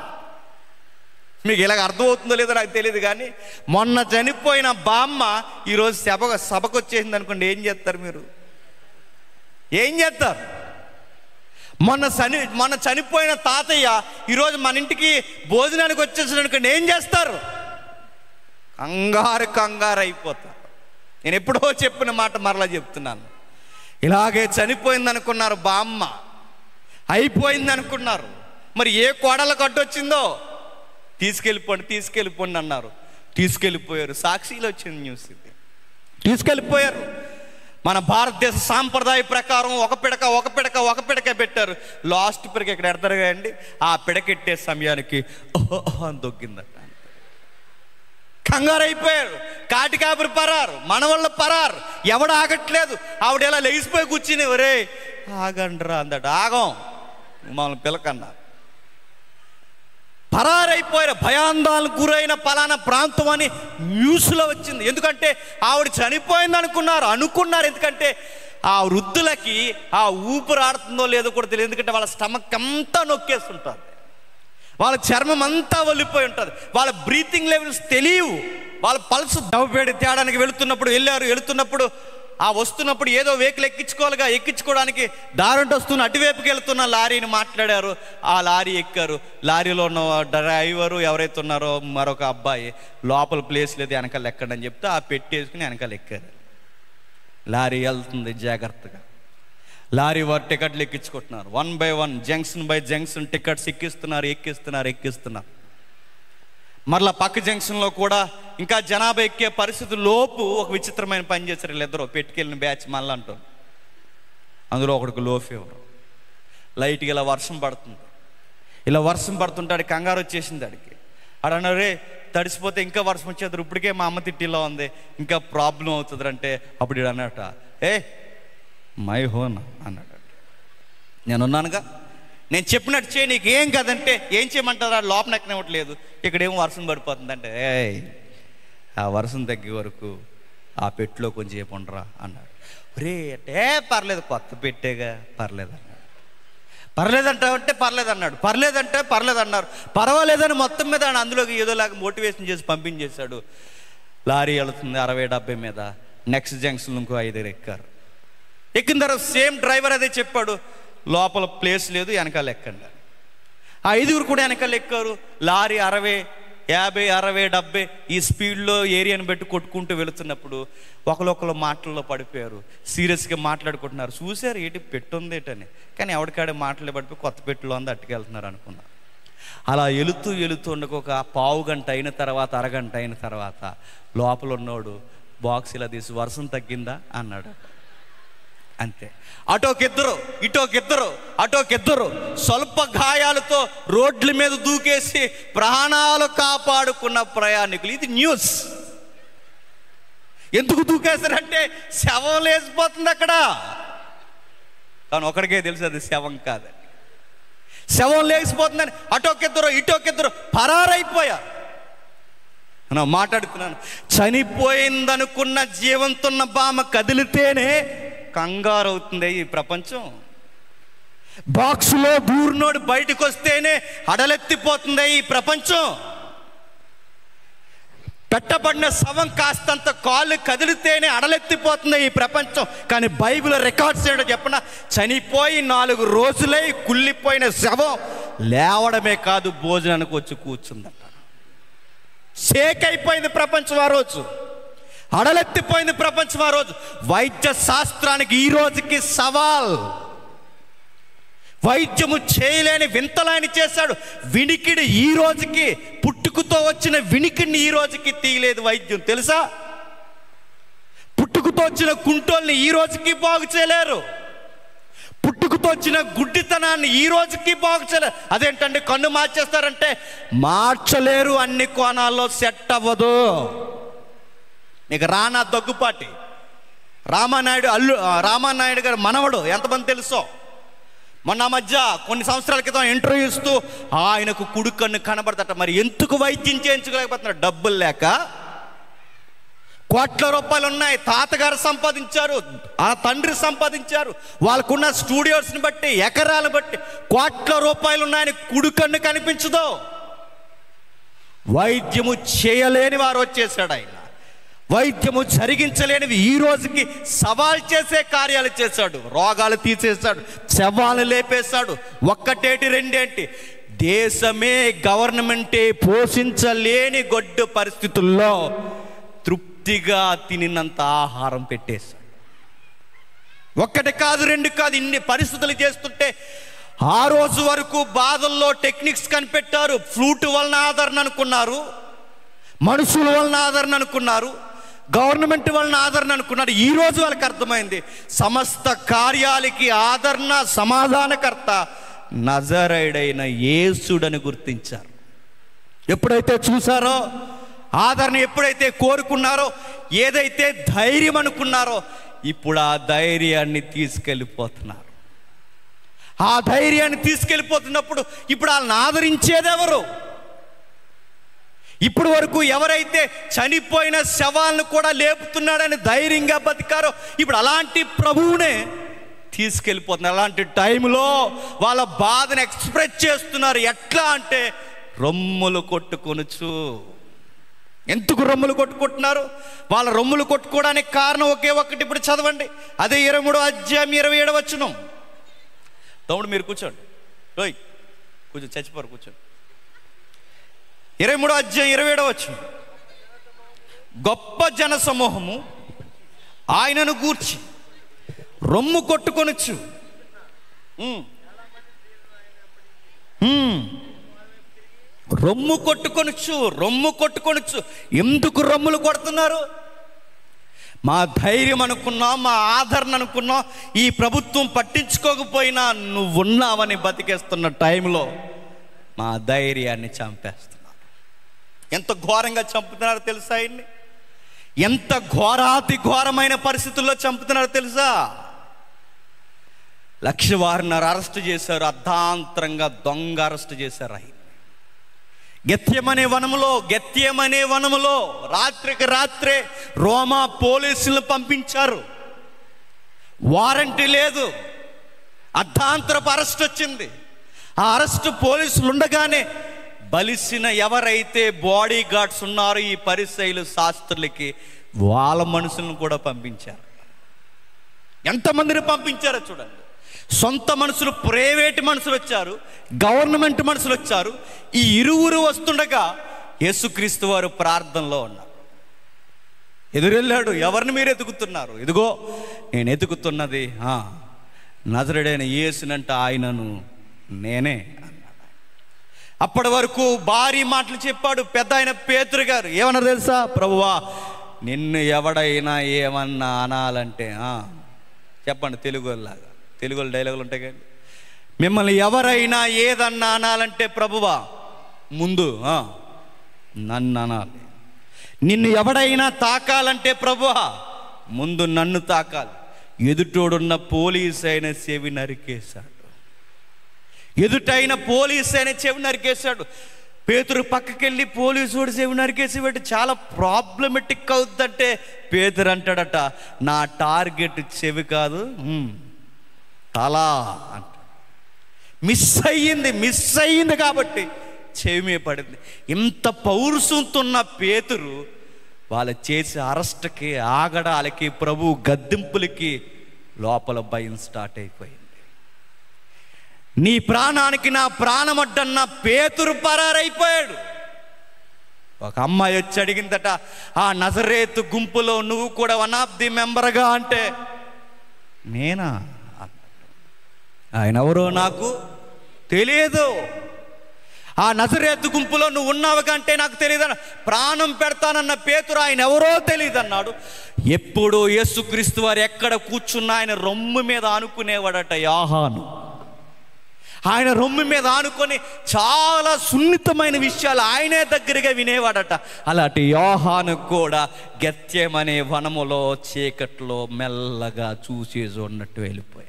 మీకు ఇలాగ అర్థమవుతుందో లేదో నాకు తెలియదు కానీ మొన్న చనిపోయిన బామ్మ ఈరోజు సభ సభకు వచ్చేసింది అనుకోండి ఏం చేస్తారు మీరు ఏం చేస్తారు మొన్న చని మొన్న చనిపోయిన తాతయ్య ఈరోజు మన ఇంటికి భోజనానికి వచ్చేసాడు అనుకోండి ఏం చేస్తారు కంగారు కంగారు అయిపోతారు నేను ఎప్పుడో చెప్పిన మాట మరలా చెప్తున్నాను ఇలాగే చనిపోయింది అనుకున్నారు బామ్మ అయిపోయింది అనుకున్నారు మరి ఏ కోడల కట్టొచ్చిందో తీసుకెళ్ళిపోండి తీసుకెళ్ళిపోండి అన్నారు తీసుకెళ్ళిపోయారు సాక్షిలో వచ్చింది న్యూస్ ఇది తీసుకెళ్ళిపోయారు మన భారతదేశ సాంప్రదాయ ప్రకారం ఒక పిడక ఒక పిడక ఒక పిడక పెట్టారు లాస్ట్ పిడక ఇక్కడ ఎడతారు కదండి ఆ పిడకెట్టే సమయానికి ఓహో అని దొక్కిందట కంగారు అయిపోయారు కాటికాపురి పరారు మన వల్ల పరారు ఎవడు ఆగట్లేదు ఆవిడ ఎలా లేచిపోయి కూర్చుని ఒరే ఆగండ్రా అందట ఆగం మమ్మల్ని పిలకన్నారు పరారైపోయారు భయాందాలకు గురైన పలానా ప్రాంతం అని న్యూస్లో వచ్చింది ఎందుకంటే ఆవిడ చనిపోయింది అనుకున్నారు అనుకున్నారు ఎందుకంటే ఆ వృద్ధులకి ఆ ఊపిరి ఆడుతుందో లేదో కూడా తెలియదు ఎందుకంటే వాళ్ళ స్టమక్ అంతా నొక్కేస్తుంటారు వాళ్ళ చర్మం అంతా వలిపోయి ఉంటుంది వాళ్ళ బ్రీతింగ్ లెవెల్స్ తెలియవు వాళ్ళ పల్స్ దవపేడి తేడానికి వెళుతున్నప్పుడు వెళ్ళారు వెళుతున్నప్పుడు ఆ వస్తున్నప్పుడు ఏదో వెహికల్ ఎక్కించుకోవాలిగా ఎక్కించుకోవడానికి దారంట వస్తున్న అటువైపుకి వెళ్తున్న లారీని మాట్లాడారు ఆ లారీ ఎక్కారు లారీలో ఉన్న డ్రైవరు ఎవరైతే ఉన్నారో మరొక అబ్బాయి లోపల ప్లేస్ లేదు వెనకాల ఎక్కండి అని చెప్తే ఆ పెట్టేసుకుని వెనకాల ఎక్కారు లారీ వెళ్తుంది జాగ్రత్తగా లారీ వారు టికెట్లు ఎక్కించుకుంటున్నారు one by one junction by junction tickets ఎక్కిస్తున్నారు ఎక్కిస్తున్నారు ఎక్కిస్తున్నారు మరలా పక్క జంక్షన్లో కూడా ఇంకా జనాభా ఎక్కే పరిస్థితి లోపు ఒక విచిత్రమైన పని చేశారు వీళ్ళిద్దరూ పెట్టుకెళ్ళిన బ్యాచ్ మళ్ళీ అంటారు అందులో ఒకడికి లో ఫీవర్ లైట్గా ఇలా వర్షం పడుతుంది ఇలా వర్షం పడుతుంటాడు కంగారు వచ్చేసింది ఆడికి ఆడు అన్నారు రే తడిసిపోతే ఇంకా వర్షం వచ్చేది ఇప్పటికే మా అమ్మ తిట్టిలో ఉంది ఇంకా ప్రాబ్లం అవుతుంది అంటే అప్పుడు ఈడు అన్నట ఏ మై హోన్ అన్నాడు నేను ఉన్నానుగా నేను చెప్పినట్టు చేయి నీకు ఏం కదంటే ఏం చేయమంటారా లోపల ఎక్కనివ్వట్లేదు ఇక్కడేమో వర్షం పడిపోతుందంటే ఏయ్ ఆ వర్షం తగ్గే వరకు ఆ పెట్టిలో కొంచెం సేపు ఉండరా అన్నాడు రే అంటే "ఏ, పర్లేదు కొత్త పెట్టేగా పర్లేదు అన్నాడు పర్లేదంటే పర్లేదు అన్నాడు పర్లేదంటే పర్లేదు అన్నారు పర్వాలేదని మొత్తం మీద ఆయన అందులోకి ఏదోలాగా మోటివేషన్ చేసి పంపించేశాడు లారీ వెళుతుంది అరవై డెబ్బై మీద నెక్స్ట్ జంక్షన్ ఇంకో ఐదుగురు ఎక్కారు ఎక్కిన తర్వాత సేమ్ డ్రైవర్ అదే చెప్పాడు లోపల ప్లేస్ లేదు వెనకాల ఎక్కండి ఆ ఐదుగురు కూడా వెనకాల ఎక్కారు లారీ అరవై యాభై అరవై డెబ్బై ఈ స్పీడ్లో ఏరియాని బట్టి కొట్టుకుంటూ వెళుతున్నప్పుడు ఒకరొకరు మాటల్లో పడిపోయారు సీరియస్గా మాట్లాడుకుంటున్నారు చూశారు ఏంటి పెట్టుంది ఏంటని కానీ ఎవరికాడే మాటలు పడిపోయి కొత్త పెట్టిలో ఉంది అట్టుకెళ్తున్నారు అనుకున్నారు అలా వెళుతూ వెళుతూ ఉండక ఒక పావు గంట అయిన తర్వాత అరగంట అయిన తర్వాత లోపల ఉన్నోడు బాక్స్ ఇలా తీసి వర్షం తగ్గిందా అన్నాడు అంతే అటోకిద్దరు ఇటోకిద్దరు అటోకిద్దరు స్వల్ప గాయాలతో రోడ్ల మీద దూకేసి ప్రాణాలు కాపాడుకున్న ప్రయాణికులు ఇది న్యూస్ ఎందుకు దూకేశారంటే శవం లేచిపోతుంది అక్కడ కానీ ఒకడికే తెలుసు అది శవం కాదని శవం లేచిపోతుందని అటోకిద్దరు ఇటోకిద్దరు పరారైపోయారు నేను మాట్లాడుతున్నాను చనిపోయిందనుకున్న జీవంతున్న బామ కదిలితేనే కంగారు అవుతుంది ఈ ప్రపంచం బాక్స్లో దూరినోడు బయటకు వస్తేనే అడలెత్తిపోతుంది ఈ ప్రపంచం పెట్టబడిన శవం కాస్తంత కాళ్ళు కదిలితేనే అడలెత్తిపోతుంది ఈ ప్రపంచం కానీ బైబిల్ రికార్డ్స్ ఏంటో చెప్పన చనిపోయి నాలుగు రోజులై కుళ్ళిపోయిన శవం లేవడమే కాదు భోజనానికి వచ్చి కూర్చుందట షేక్ అయిపోయింది ప్రపంచం ఆ రోజు అడలెత్తిపోయింది ప్రపంచం ఆ రోజు వైద్య శాస్త్రానికి ఈ రోజుకి సవాల్ వైద్యము చేయలేని వింతలాయని చేశాడు వినికిడి ఈ రోజుకి పుట్టుకతో వచ్చిన వినికిడిని ఈ రోజుకి తీయలేదు వైద్యం తెలుసా పుట్టుకతో వచ్చిన కుంటోల్ని ఈ రోజుకి బాగు చేయలేరు పుట్టుకతో వచ్చిన గుడ్డితనాన్ని ఈ రోజుకి బాగు చేయలేరు అదేంటంటే కన్ను మార్చేస్తారంటే మార్చలేరు అన్ని కోణాల్లో సెట్ అవ్వదు నీకు రానా దగ్గుపాటి రామానాయుడు అల్లు ఆ, రామానాయుడు గారు మనవడు ఎంతమంది తెలుసో మొన్న మధ్య కొన్ని సంవత్సరాల క్రితం ఇంటర్వ్యూ ఇస్తూ ఆయనకు కుడి కన్ను కనబడతట మరి ఎందుకు వైద్యం చేయించుకోలేకపోతున్నారు డబ్బులు లేక కోట్ల రూపాయలు ఉన్నాయి తాతగారు సంపాదించారు ఆ తండ్రి సంపాదించారు వాళ్ళకున్న స్టూడియోస్ని బట్టి ఎకరాలు బట్టి కోట్ల రూపాయలు ఉన్నాయని కుడి కన్ను కనిపించదు వైద్యము చేయలేని వారు వచ్చేసాడు ఆయన వైద్యము జరిగించలేనివి ఈ రోజుకి సవాల్ చేసే కార్యాలు చేశాడు రోగాలు తీసేశాడు శవాలు లేపేశాడు ఒక్కటేటి రెండేంటి దేశమే గవర్నమెంటే పోషించలేని గొడ్డు పరిస్థితుల్లో తృప్తిగా తినినంత ఆహారం పెట్టేశాడు ఒక్కటి కాదు రెండు కాదు ఇన్ని పరిస్థితులు చేస్తుంటే ఆ రోజు వరకు బాధల్లో టెక్నిక్స్ కనిపెట్టారు ఫ్లూట్ వలన ఆదరణ అనుకున్నారు మనుషుల వలన ఆదరణ అనుకున్నారు గవర్నమెంట్ వలన ఆదరణ అనుకున్నారు ఈ రోజు వాళ్ళకి అర్థమైంది సమస్త కార్యాలకి ఆదరణ సమాధానకర్త నజరైడైన యేసుడని గుర్తించారు ఎప్పుడైతే చూసారో ఆదరణ ఎప్పుడైతే కోరుకున్నారో ఏదైతే ధైర్యం అనుకున్నారో ఇప్పుడు ఆ ధైర్యాన్ని తీసుకెళ్ళిపోతున్నారు ఆ ధైర్యాన్ని తీసుకెళ్ళిపోతున్నప్పుడు ఇప్పుడు వాళ్ళని ఆదరించేది ఎవరు ఇప్పుడు వరకు ఎవరైతే చనిపోయిన శవాలను కూడా లేపుతున్నాడని ధైర్యంగా బతికారో ఇప్పుడు అలాంటి ప్రభువునే తీసుకెళ్ళిపోతున్నారు అలాంటి టైంలో వాళ్ళ బాధను ఎక్స్ప్రెస్ చేస్తున్నారు ఎట్లా అంటే రొమ్ములు కొట్టుకొనుచు ఎందుకు రొమ్ములు కొట్టుకుంటున్నారు వాళ్ళ రొమ్ములు కొట్టుకోవడానికి కారణం ఒకే ఒక్కటి ఇప్పుడు చదవండి అదే ఇరవై మూడో అధ్యాయం ఇరవై ఏడు వచ్చును తమ్ముడు మీరు కూర్చోండి రోయ్ కూర్చో చచ్చిపోరు కూర్చోండి ఇరవై మూడో అధ్యాయం ఇరవై ఏడో వచ్చు గొప్ప జన సమూహము ఆయనను గూర్చి రొమ్ము కొట్టుకొనొచ్చు ఉమ్. ఉమ్. రొమ్ము కొట్టుకొనొచ్చు రొమ్ము కొట్టుకొనొచ్చు ఎందుకు రొమ్ములు కొడుతున్నారు మా ధైర్యం అనుకున్నాం మా ఆదరణ అనుకున్నాం ఈ ప్రభుత్వం పట్టించుకోకపోయినా నువ్వు ఉన్నావని బతికేస్తున్న టైంలో మా ధైర్యాన్ని చంపేస్తున్నారు ఎంత ఘోరంగా చంపుతున్నారో తెలుసా ఆయన్ని ఎంత ఘోరాతి ఘోరమైన పరిస్థితుల్లో చంపుతున్నారో తెలుసా లక్ష వారిన్నర అరెస్ట్ చేశారు అర్ధాంతరంగా దొంగ అరెస్ట్ చేశారు ఆయన గెత్యమనే వనములో గెత్యమనే వనములో రాత్రికి రాత్రే రోమా పోలీసులను పంపించారు వారంటీ లేదు అర్ధాంతరపు అరెస్ట్ వచ్చింది ఆ అరెస్ట్ పోలీసులు ఉండగానే బలిసిన ఎవరైతే బాడీ గార్డ్స్ ఉన్నారో ఈ పరిశైలు శాస్త్రులకి వాళ్ళ మనుషులను కూడా పంపించారు ఎంతమందిని పంపించారో చూడండి సొంత మనుషులు ప్రైవేట్ మనుషులు వచ్చారు గవర్నమెంట్ మనుషులు వచ్చారు ఈ ఇరువురు వస్తుండగా యేసుక్రీస్తు వారు ప్రార్థనలో ఉన్నారు ఎదురెళ్ళాడు ఎవరిని మీరు ఎతుకుతున్నారు ఇదిగో నేను ఎతుకుతున్నది ఆ, నజరుడైన యేసునంట ఆయనను నేనే అన్నాడు అప్పటి వరకు భారీ మాటలు చెప్పాడు పెద్ద ఆయన పేతురు గారు ఏమన్నా తెలుసా ప్రభువా నిన్ను ఎవడైనా ఏమన్నా అనాలంటే ఆ, చెప్పండి తెలుగులాగా తెలుగు డైలాగులు ఉంటాయి కానీ మిమ్మల్ని ఎవరైనా ఏదన్నా అనాలంటే ప్రభువా ముందు ఆ, నన్ను అనాలి నిన్ను ఎవడైనా తాకాలంటే ప్రభువా ముందు నన్ను తాకాలి ఎదుటోడున్న పోలీస్ అయిన చెవి నరికేశాడు ఎదుటైన పోలీస్ అయిన చెవి నరికేశాడు పేతురు పక్కకెళ్ళి పోలీసుడు చెవి నరికేసి పెట్టి చాలా ప్రాబ్లమెటిక్ అవుద్దంటే పేతురు అంటాడట నా టార్గెట్ చెవి కాదు ఉమ్, తల అంట మిస్ అయ్యింది మిస్ అయ్యింది కాబట్టి చెవి మీద పడింది ఇంత పౌరుషంతో ఉన్న పేతురు వాళ్ళ చేసే అరెస్ట్కి ఆగడాలకి ప్రభు గద్దింపులకి లోపల భయం స్టార్ట్ అయిపోయింది నీ ప్రాణానికి నా ప్రాణం అడ్డన్న పేతురు పరారైపోయాడు ఒక అమ్మాయి వచ్చి అడిగిందట ఆ నజరేతు గుంపులో నువ్వు కూడా వన్ ఆఫ్ ది మెంబర్గా అంటే నేనా ఆయన ఎవరో నాకు తెలియదు ఆ నజరేతు గుంపులో నువ్వు ఉన్నావు కంటే నాకు తెలియదు ప్రాణం పెడతానన్న పేతురు ఆయన ఎవరో తెలియదు అన్నాడు ఎప్పుడు యేసుక్రీస్తు వారు ఎక్కడ కూర్చున్నా ఆయన రొమ్ము మీద ఆనుకునేవాడట యాహాను ఆయన రొమ్ము మీద ఆనుకొని చాలా సున్నితమైన విషయాలు ఆయనే దగ్గరగా వినేవాడట అలాంటి యోహాను కూడా గత్యం అనే వనములో చీకట్లో మెల్లగా చూసేసి ఉన్నట్టు వెళ్ళిపోయాడు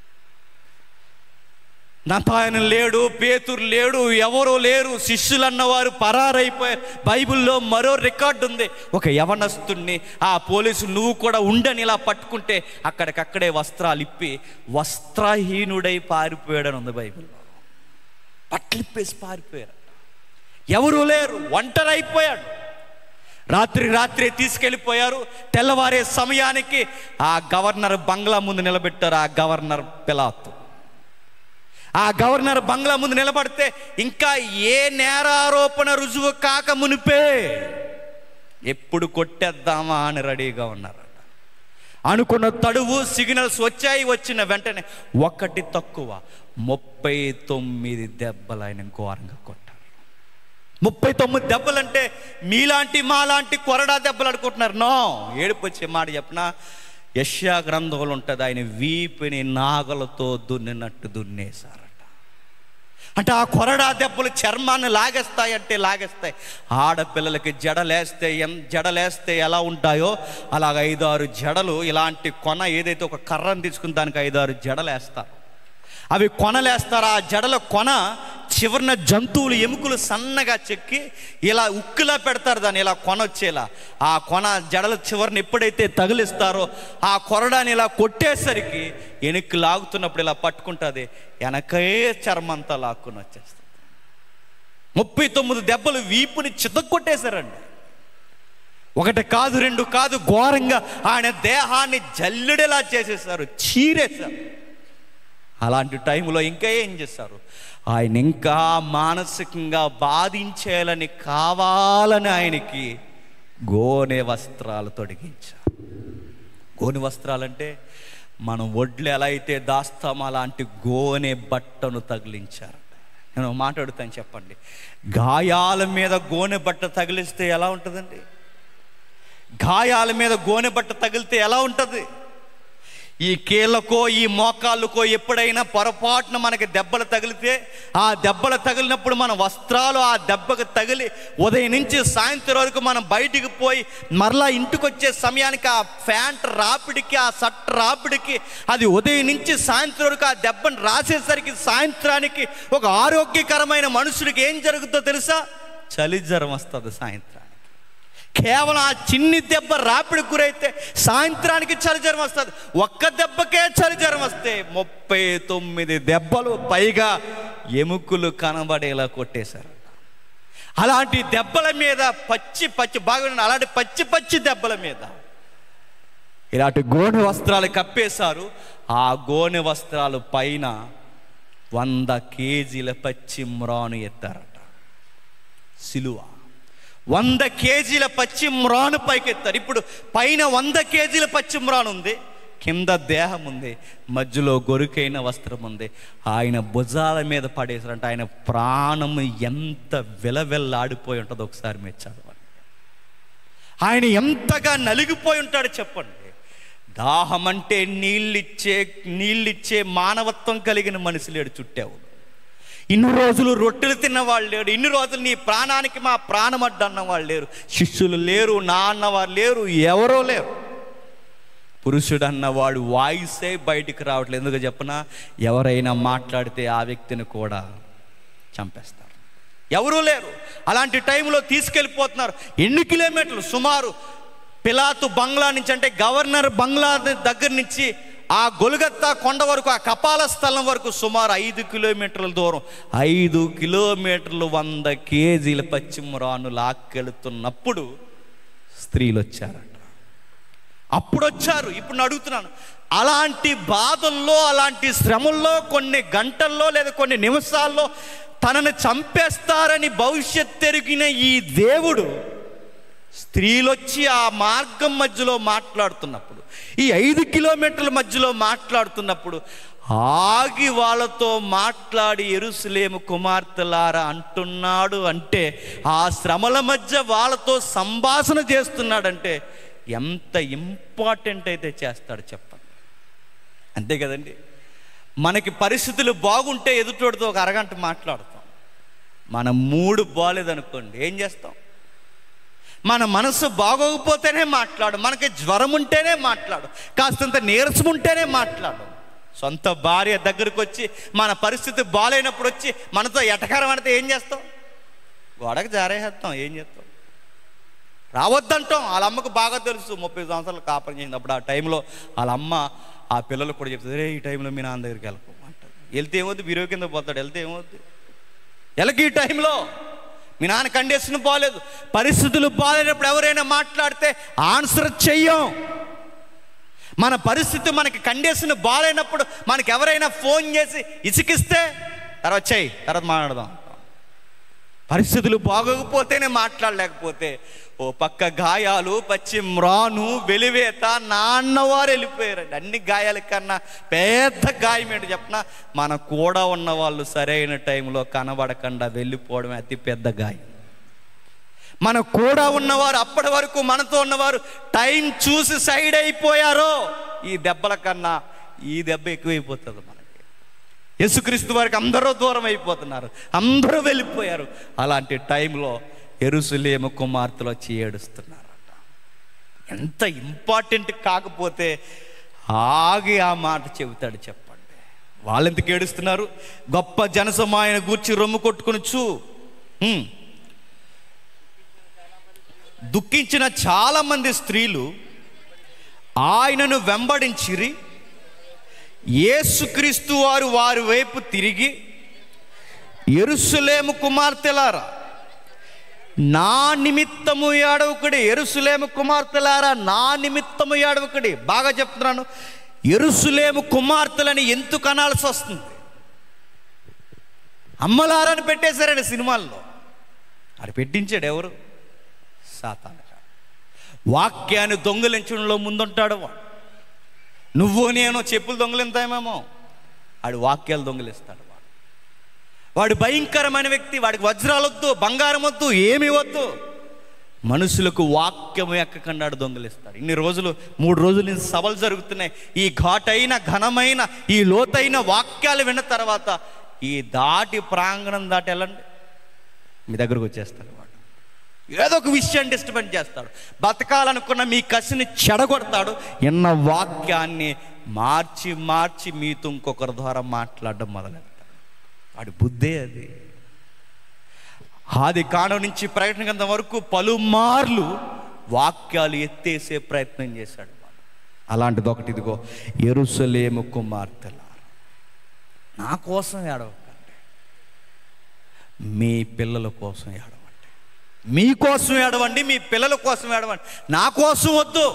నతాయన లేడు పేతురు లేడు ఎవరో లేరు శిష్యులు అన్నవారు పరారైపోయారు బైబిల్లో మరో రికార్డు ఉంది ఒక యవనస్తుణ్ణి ఆ పోలీసు నువ్వు కూడా ఉండని ఇలా పట్టుకుంటే అక్కడికక్కడే వస్త్రాలు ఇప్పి వస్త్రహీనుడై పారిపోయాడని ఉంది బైబిల్లో పట్లిప్పేసి పారిపోయారు ఎవరు లేరు ఒంటరైపోయాడు రాత్రి రాత్రి తీసుకెళ్ళిపోయారు తెల్లవారే సమయానికి ఆ గవర్నర్ బంగ్లా ముందు నిలబెట్టారు ఆ గవర్నర్ పిలాతు ఆ గవర్నర్ బంగ్లా ముందు నిలబడితే ఇంకా ఏ నేరారోపణ రుజువు కాక మునిపే ఎప్పుడు కొట్టేద్దామా అని రెడీగా ఉన్నారట అనుకున్న తడువు సిగ్నల్స్ వచ్చాయి వచ్చిన వెంటనే ఒకటి తక్కువ ముప్పై తొమ్మిది దెబ్బలు ఆయన ఘోరంగా కొట్టారు ముప్పై తొమ్మిది దెబ్బలు అంటే మీలాంటి మాలాంటి కొరడా దెబ్బలు అనుకుంటున్నారు నో ఏడుపు వచ్చే మాట చెప్పిన యష్యా గ్రంథంలో ఉంటుంది ఆయన వీపిని నాగలతో దున్నినట్టు దున్నేశారట అంటే ఆ కొరడా దెబ్బలు చర్మాన్ని లాగేస్తాయి అంటే లాగేస్తాయి ఆడపిల్లలకి జడలేస్తే ఎం జడలేస్తే ఎలా ఉంటాయో అలాగ ఐదారు జడలు ఇలాంటి కొన ఏదైతే ఒక కర్రను తీసుకుని దానికి ఐదారు జడలేస్తారు అవి కొనలేస్తారు ఆ జడల కొన చివరిన జంతువులు ఎముకలు సన్నగా చెక్కి ఇలా ఉక్కులా పెడతారు దాన్ని ఇలా కొన వచ్చేలా ఆ కొన జడల చివరిని ఎప్పుడైతే తగిలిస్తారో ఆ కొరడాన్ని ఇలా కొట్టేసరికి వెనక్కి లాగుతున్నప్పుడు ఇలా పట్టుకుంటుంది వెనకే చర్మంతా లాక్కుని వచ్చేస్తుంది ముప్పై తొమ్మిది దెబ్బలు వీపుని చితక్కొట్టేశారండి ఒకటి కాదు రెండు కాదు ఘోరంగా ఆయన దేహాన్ని జల్లెడేలా చేసేసారు చీరేశారు అలాంటి టైంలో ఇంకా ఏం చేస్తారు ఆయన ఇంకా మానసికంగా బాధించేయాలని కావాలని ఆయనకి గోనె వస్త్రాలు తొడిగించారు గోనె వస్త్రాలంటే మనం ఒడ్లు ఎలా అయితే దాస్తామో అలాంటి గోనె బట్టను తగిలించారు నేను ఒక మాట అడుగుతాను చెప్పండి గాయాల మీద గోనె బట్ట తగిలిస్తే ఎలా ఉంటుందండి గాయాల మీద గోనె బట్ట తగిలితే ఎలా ఉంటుంది ఈ కీళ్ళకో ఈ మోకాళ్ళకో ఎప్పుడైనా పొరపాటున మనకి దెబ్బలు తగిలితే ఆ దెబ్బలు తగిలినప్పుడు మన వస్త్రాలు ఆ దెబ్బకు తగిలి ఉదయం నుంచి సాయంత్రం వరకు మనం బయటికి పోయి మరలా ఇంటికి వచ్చే సమయానికి ఆ ప్యాంట్ రాపిడికి ఆ షర్ట్ రాపిడికి అది ఉదయం నుంచి సాయంత్రం వరకు ఆ దెబ్బను రాసేసరికి సాయంత్రానికి ఒక ఆరోగ్యకరమైన మనుషుడికి ఏం జరుగుతుందో తెలుసా చలి జ్వరం వస్తుంది సాయంత్రానికి కేవలం ఆ చిన్ని దెబ్బ రాపిడి గురైతే సాయంత్రానికి చలి జ్వరం వస్తుంది ఒక్క దెబ్బకే చలి జ్వరం వస్తే ముప్పై తొమ్మిది దెబ్బలు పైగా ఎముకలు కనబడేలా కొట్టేశారు అలాంటి దెబ్బల మీద పచ్చి పచ్చి బాగా వినండి, అలాంటి పచ్చి పచ్చి దెబ్బల మీద ఇలాంటి గోనె వస్త్రాలు కప్పేశారు ఆ గోనె వస్త్రాలు పైన వంద కేజీల పచ్చి మ్రాను ఎత్తారట సిలువ వంద కేజీల పచ్చి మ్రాను పైకెత్తారు ఇప్పుడు పైన వంద కేజీల పచ్చి మ్రాను ఉంది కింద దేహం ఉంది మధ్యలో గొరుకైన వస్త్రం ఉంది ఆయన భుజాల మీద పడేసారంటే ఆయన ప్రాణం ఎంత విలవెల్లాడిపోయి ఉంటుందో ఒకసారి మీరు చదవండి ఆయన ఎంతగా నలిగిపోయి ఉంటాడు చెప్పండి దాహం అంటే నీళ్ళిచ్చే నీళ్ళిచ్చే మానవత్వం కలిగిన మనిషి లేడు చుట్టావు ఇన్ని రోజులు రొట్టెలు తిన్న వాళ్ళు లేడు ఇన్ని రోజులు నీ ప్రాణానికి మా ప్రాణం అడ్డు అన్న వాళ్ళు లేరు శిష్యులు లేరు నా అన్నవారు లేరు ఎవరో లేరు పురుషుడు అన్నవాడు వాయిసే బయటికి రావట్లేదు ఎందుకు చెప్పనా ఎవరైనా మాట్లాడితే ఆ వ్యక్తిని కూడా చంపేస్తారు ఎవరూ లేరు అలాంటి టైంలో తీసుకెళ్ళిపోతున్నారు ఎన్ని కిలోమీటర్లు సుమారు పిలాతు బంగ్లా నుంచి అంటే గవర్నర్ బంగ్లా దగ్గర నుంచి ఆ గొలుగత్తా కొండ వరకు ఆ కపాల స్థలం వరకు సుమారు ఐదు కిలోమీటర్ల దూరం ఐదు కిలోమీటర్లు వంద కేజీల పచ్చిమిరాను లాక్కెళ్తున్నప్పుడు స్త్రీలు వచ్చారట అప్పుడు వచ్చారు ఇప్పుడు నేను అడుగుతున్నాను అలాంటి బాధల్లో అలాంటి శ్రమల్లో కొన్ని గంటల్లో లేదా కొన్ని నిమిషాల్లో తనను చంపేస్తారని భవిష్యత్ తెరిగిన ఈ దేవుడు స్త్రీలొచ్చి ఆ మార్గం మధ్యలో మాట్లాడుతున్నప్పుడు ఈ ఐదు కిలోమీటర్ల మధ్యలో మాట్లాడుతున్నప్పుడు ఆగి వాళ్ళతో మాట్లాడి ఎరుసలేము కుమార్తెలారా అంటున్నాడు అంటే ఆ శ్రమల మధ్య వాళ్ళతో సంభాషణ చేస్తున్నాడంటే ఎంత ఇంపార్టెంట్ అయితే చేస్తాడు చెప్పండి అంతే కదండి మనకి పరిస్థితులు బాగుంటే ఎదుటోడితో ఒక అరగంట మాట్లాడతాం మన మూడు బాగాలేదనుకోండి ఏం చేస్తాం మన మనసు బాగోకపోతేనే మాట్లాడు మనకి జ్వరం ఉంటేనే మాట్లాడు కాస్తంత నీరసం ఉంటేనే మాట్లాడు సొంత భార్య దగ్గరకు వచ్చి మన పరిస్థితి బాగాలేనప్పుడు వచ్చి మనతో ఎటకారం అంటే ఏం చేస్తాం గోడకు జారేసేస్తాం ఏం చేస్తాం రావద్దంటాం వాళ్ళ అమ్మకు బాగా తెలుసు ముప్పై సంవత్సరాలు కాపురం చేసింది అప్పుడు ఆ టైంలో వాళ్ళ అమ్మ ఆ పిల్లలకు కూడా చెప్తుంది రే ఈ టైంలో మీ నాన్న దగ్గరికి వెళ్ళకు అంటారు వెళ్తే ఏమవుద్ది బీరో కింద పోతాడు వెళ్తే ఏమవుద్ది ఎలకి ఈ టైంలో మీ నాన్న కండిషన్ బాగాలేదు పరిస్థితులు బాగాలేనప్పుడు ఎవరైనా మాట్లాడితే ఆన్సర్ చెయ్యం మన పరిస్థితి మనకి కండిషన్ బాగాలేనప్పుడు మనకి ఎవరైనా ఫోన్ చేసి ఇసికిస్తే తర్వాత చెయ్యి తర్వాత మాట్లాడదాం పరిస్థితులు బాగోకపోతేనే మాట్లాడలేకపోతే ఓ పక్క గాయాలు పచ్చి మ్రాను వెలివేత నాన్నవారు వెళ్ళిపోయారండి అన్ని గాయాల కన్నా పెద్ద గాయం ఏంటి చెప్పిన మన కూడా ఉన్న వాళ్ళు సరైన టైంలో కనబడకుండా వెళ్ళిపోవడమే అతి పెద్ద గాయం మన కూడా ఉన్నవారు అప్పటి వరకు మనతో ఉన్నవారు టైం చూసి సైడ్ అయిపోయారో ఈ దెబ్బల కన్నా ఈ దెబ్బ ఎక్కువైపోతుంది మనకి యేసుక్రీస్తు వారికి అందరూ దూరం అయిపోతున్నారు అందరూ వెళ్ళిపోయారు అలాంటి టైంలో ఎరుసలేము కుమార్తెలు వచ్చి ఏడుస్తున్నారట ఎంత ఇంపార్టెంట్ కాకపోతే ఆగి ఆ మాట చెబుతాడు చెప్పండి వాళ్ళు ఎందుకు ఏడుస్తున్నారు గొప్ప జనసమాయన గూర్చి రొమ్ము కొట్టుకుని చూ హ్మ్. దుఃఖించిన చాలామంది స్త్రీలు ఆయనను వెంబడించిరి యేసుక్రీస్తు వారు వారి వైపు తిరిగి ఎరుసలేము కుమార్తెలారా నా నిమిత్తము ఏడవకుడి ఎరుసలేము కుమార్తెలారా నా నిమిత్తము ఏడవకుడి బాగా చెప్తున్నాను ఎరుసలేము కుమార్తెలని ఎందుకు అనాల్సి వస్తుంది అమ్మలారని పెట్టేశారండి సినిమాల్లో అది పెట్టించాడు ఎవరు సాతాను వాక్యాన్ని దొంగిలించడంలో ముందుంటాడు వాడు నువ్వు నేను చెప్పులు దొంగిలింతామేమో ఆడు వాక్యాలు దొంగిలిస్తాడు వాడు వాడు భయంకరమైన వ్యక్తి వాడికి వజ్రాలు వద్దు బంగారం వద్దు ఏమి వద్దు మనుషులకు వాక్యం ఎక్కకుండా దొంగిలిస్తాడు ఇన్ని రోజులు మూడు రోజులు నుంచి సభలు జరుగుతున్నాయి ఈ ఘాటైన ఘనమైన ఈ లోతైన వాక్యాలు విన్న తర్వాత ఈ దాటి ప్రాంగణం దాటి వెళ్ళండి మీ దగ్గరకు వచ్చేస్తాడు వాడు ఏదో ఒక విషయాన్ని డిస్టర్బెన్స్ చేస్తాడు బతకాలనుకున్న మీ కసిని చెడగొడతాడు ఎన్న వాక్యాన్ని మార్చి మార్చి మీతో ఇంకొకరి ద్వారా మాట్లాడడం మొదలెడతాడు వాడి బుద్ధే అది ఆది కాండం నుంచి ప్రకటన గ్రంథం వరకు పలుమార్లు వాక్యాలు ఎత్తేసే ప్రయత్నం చేశాడు వాడు. అలాంటిది ఒకటి ఇదిగో ఎరుసలేము కుమార్తెల నా కోసం ఏడవకండి మీ పిల్లల కోసం ఏడవండి మీకోసం ఏడవండి మీ పిల్లల కోసం ఏడవండి నా కోసం వద్దు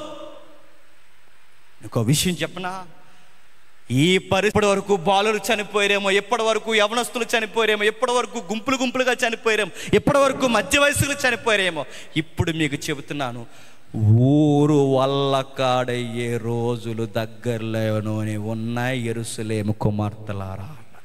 ఇంకో విషయం చెప్పనా ఈ పరిస్థితి వరకు బాలులు చనిపోయారేమో ఎప్పటి వరకు యవనస్తులు చనిపోయారేమో ఎప్పటి వరకు గుంపులు గుంపులుగా చనిపోయారేమో ఎప్పటి వరకు మధ్య వయసులు చనిపోయారేమో ఇప్పుడు మీకు చెబుతున్నాను ఊరు వల్ల కాడయ్యే రోజులు దగ్గరలోనే ఉన్నాయి ఎరుసలేము కుమార్తెలారా అన్నాడు.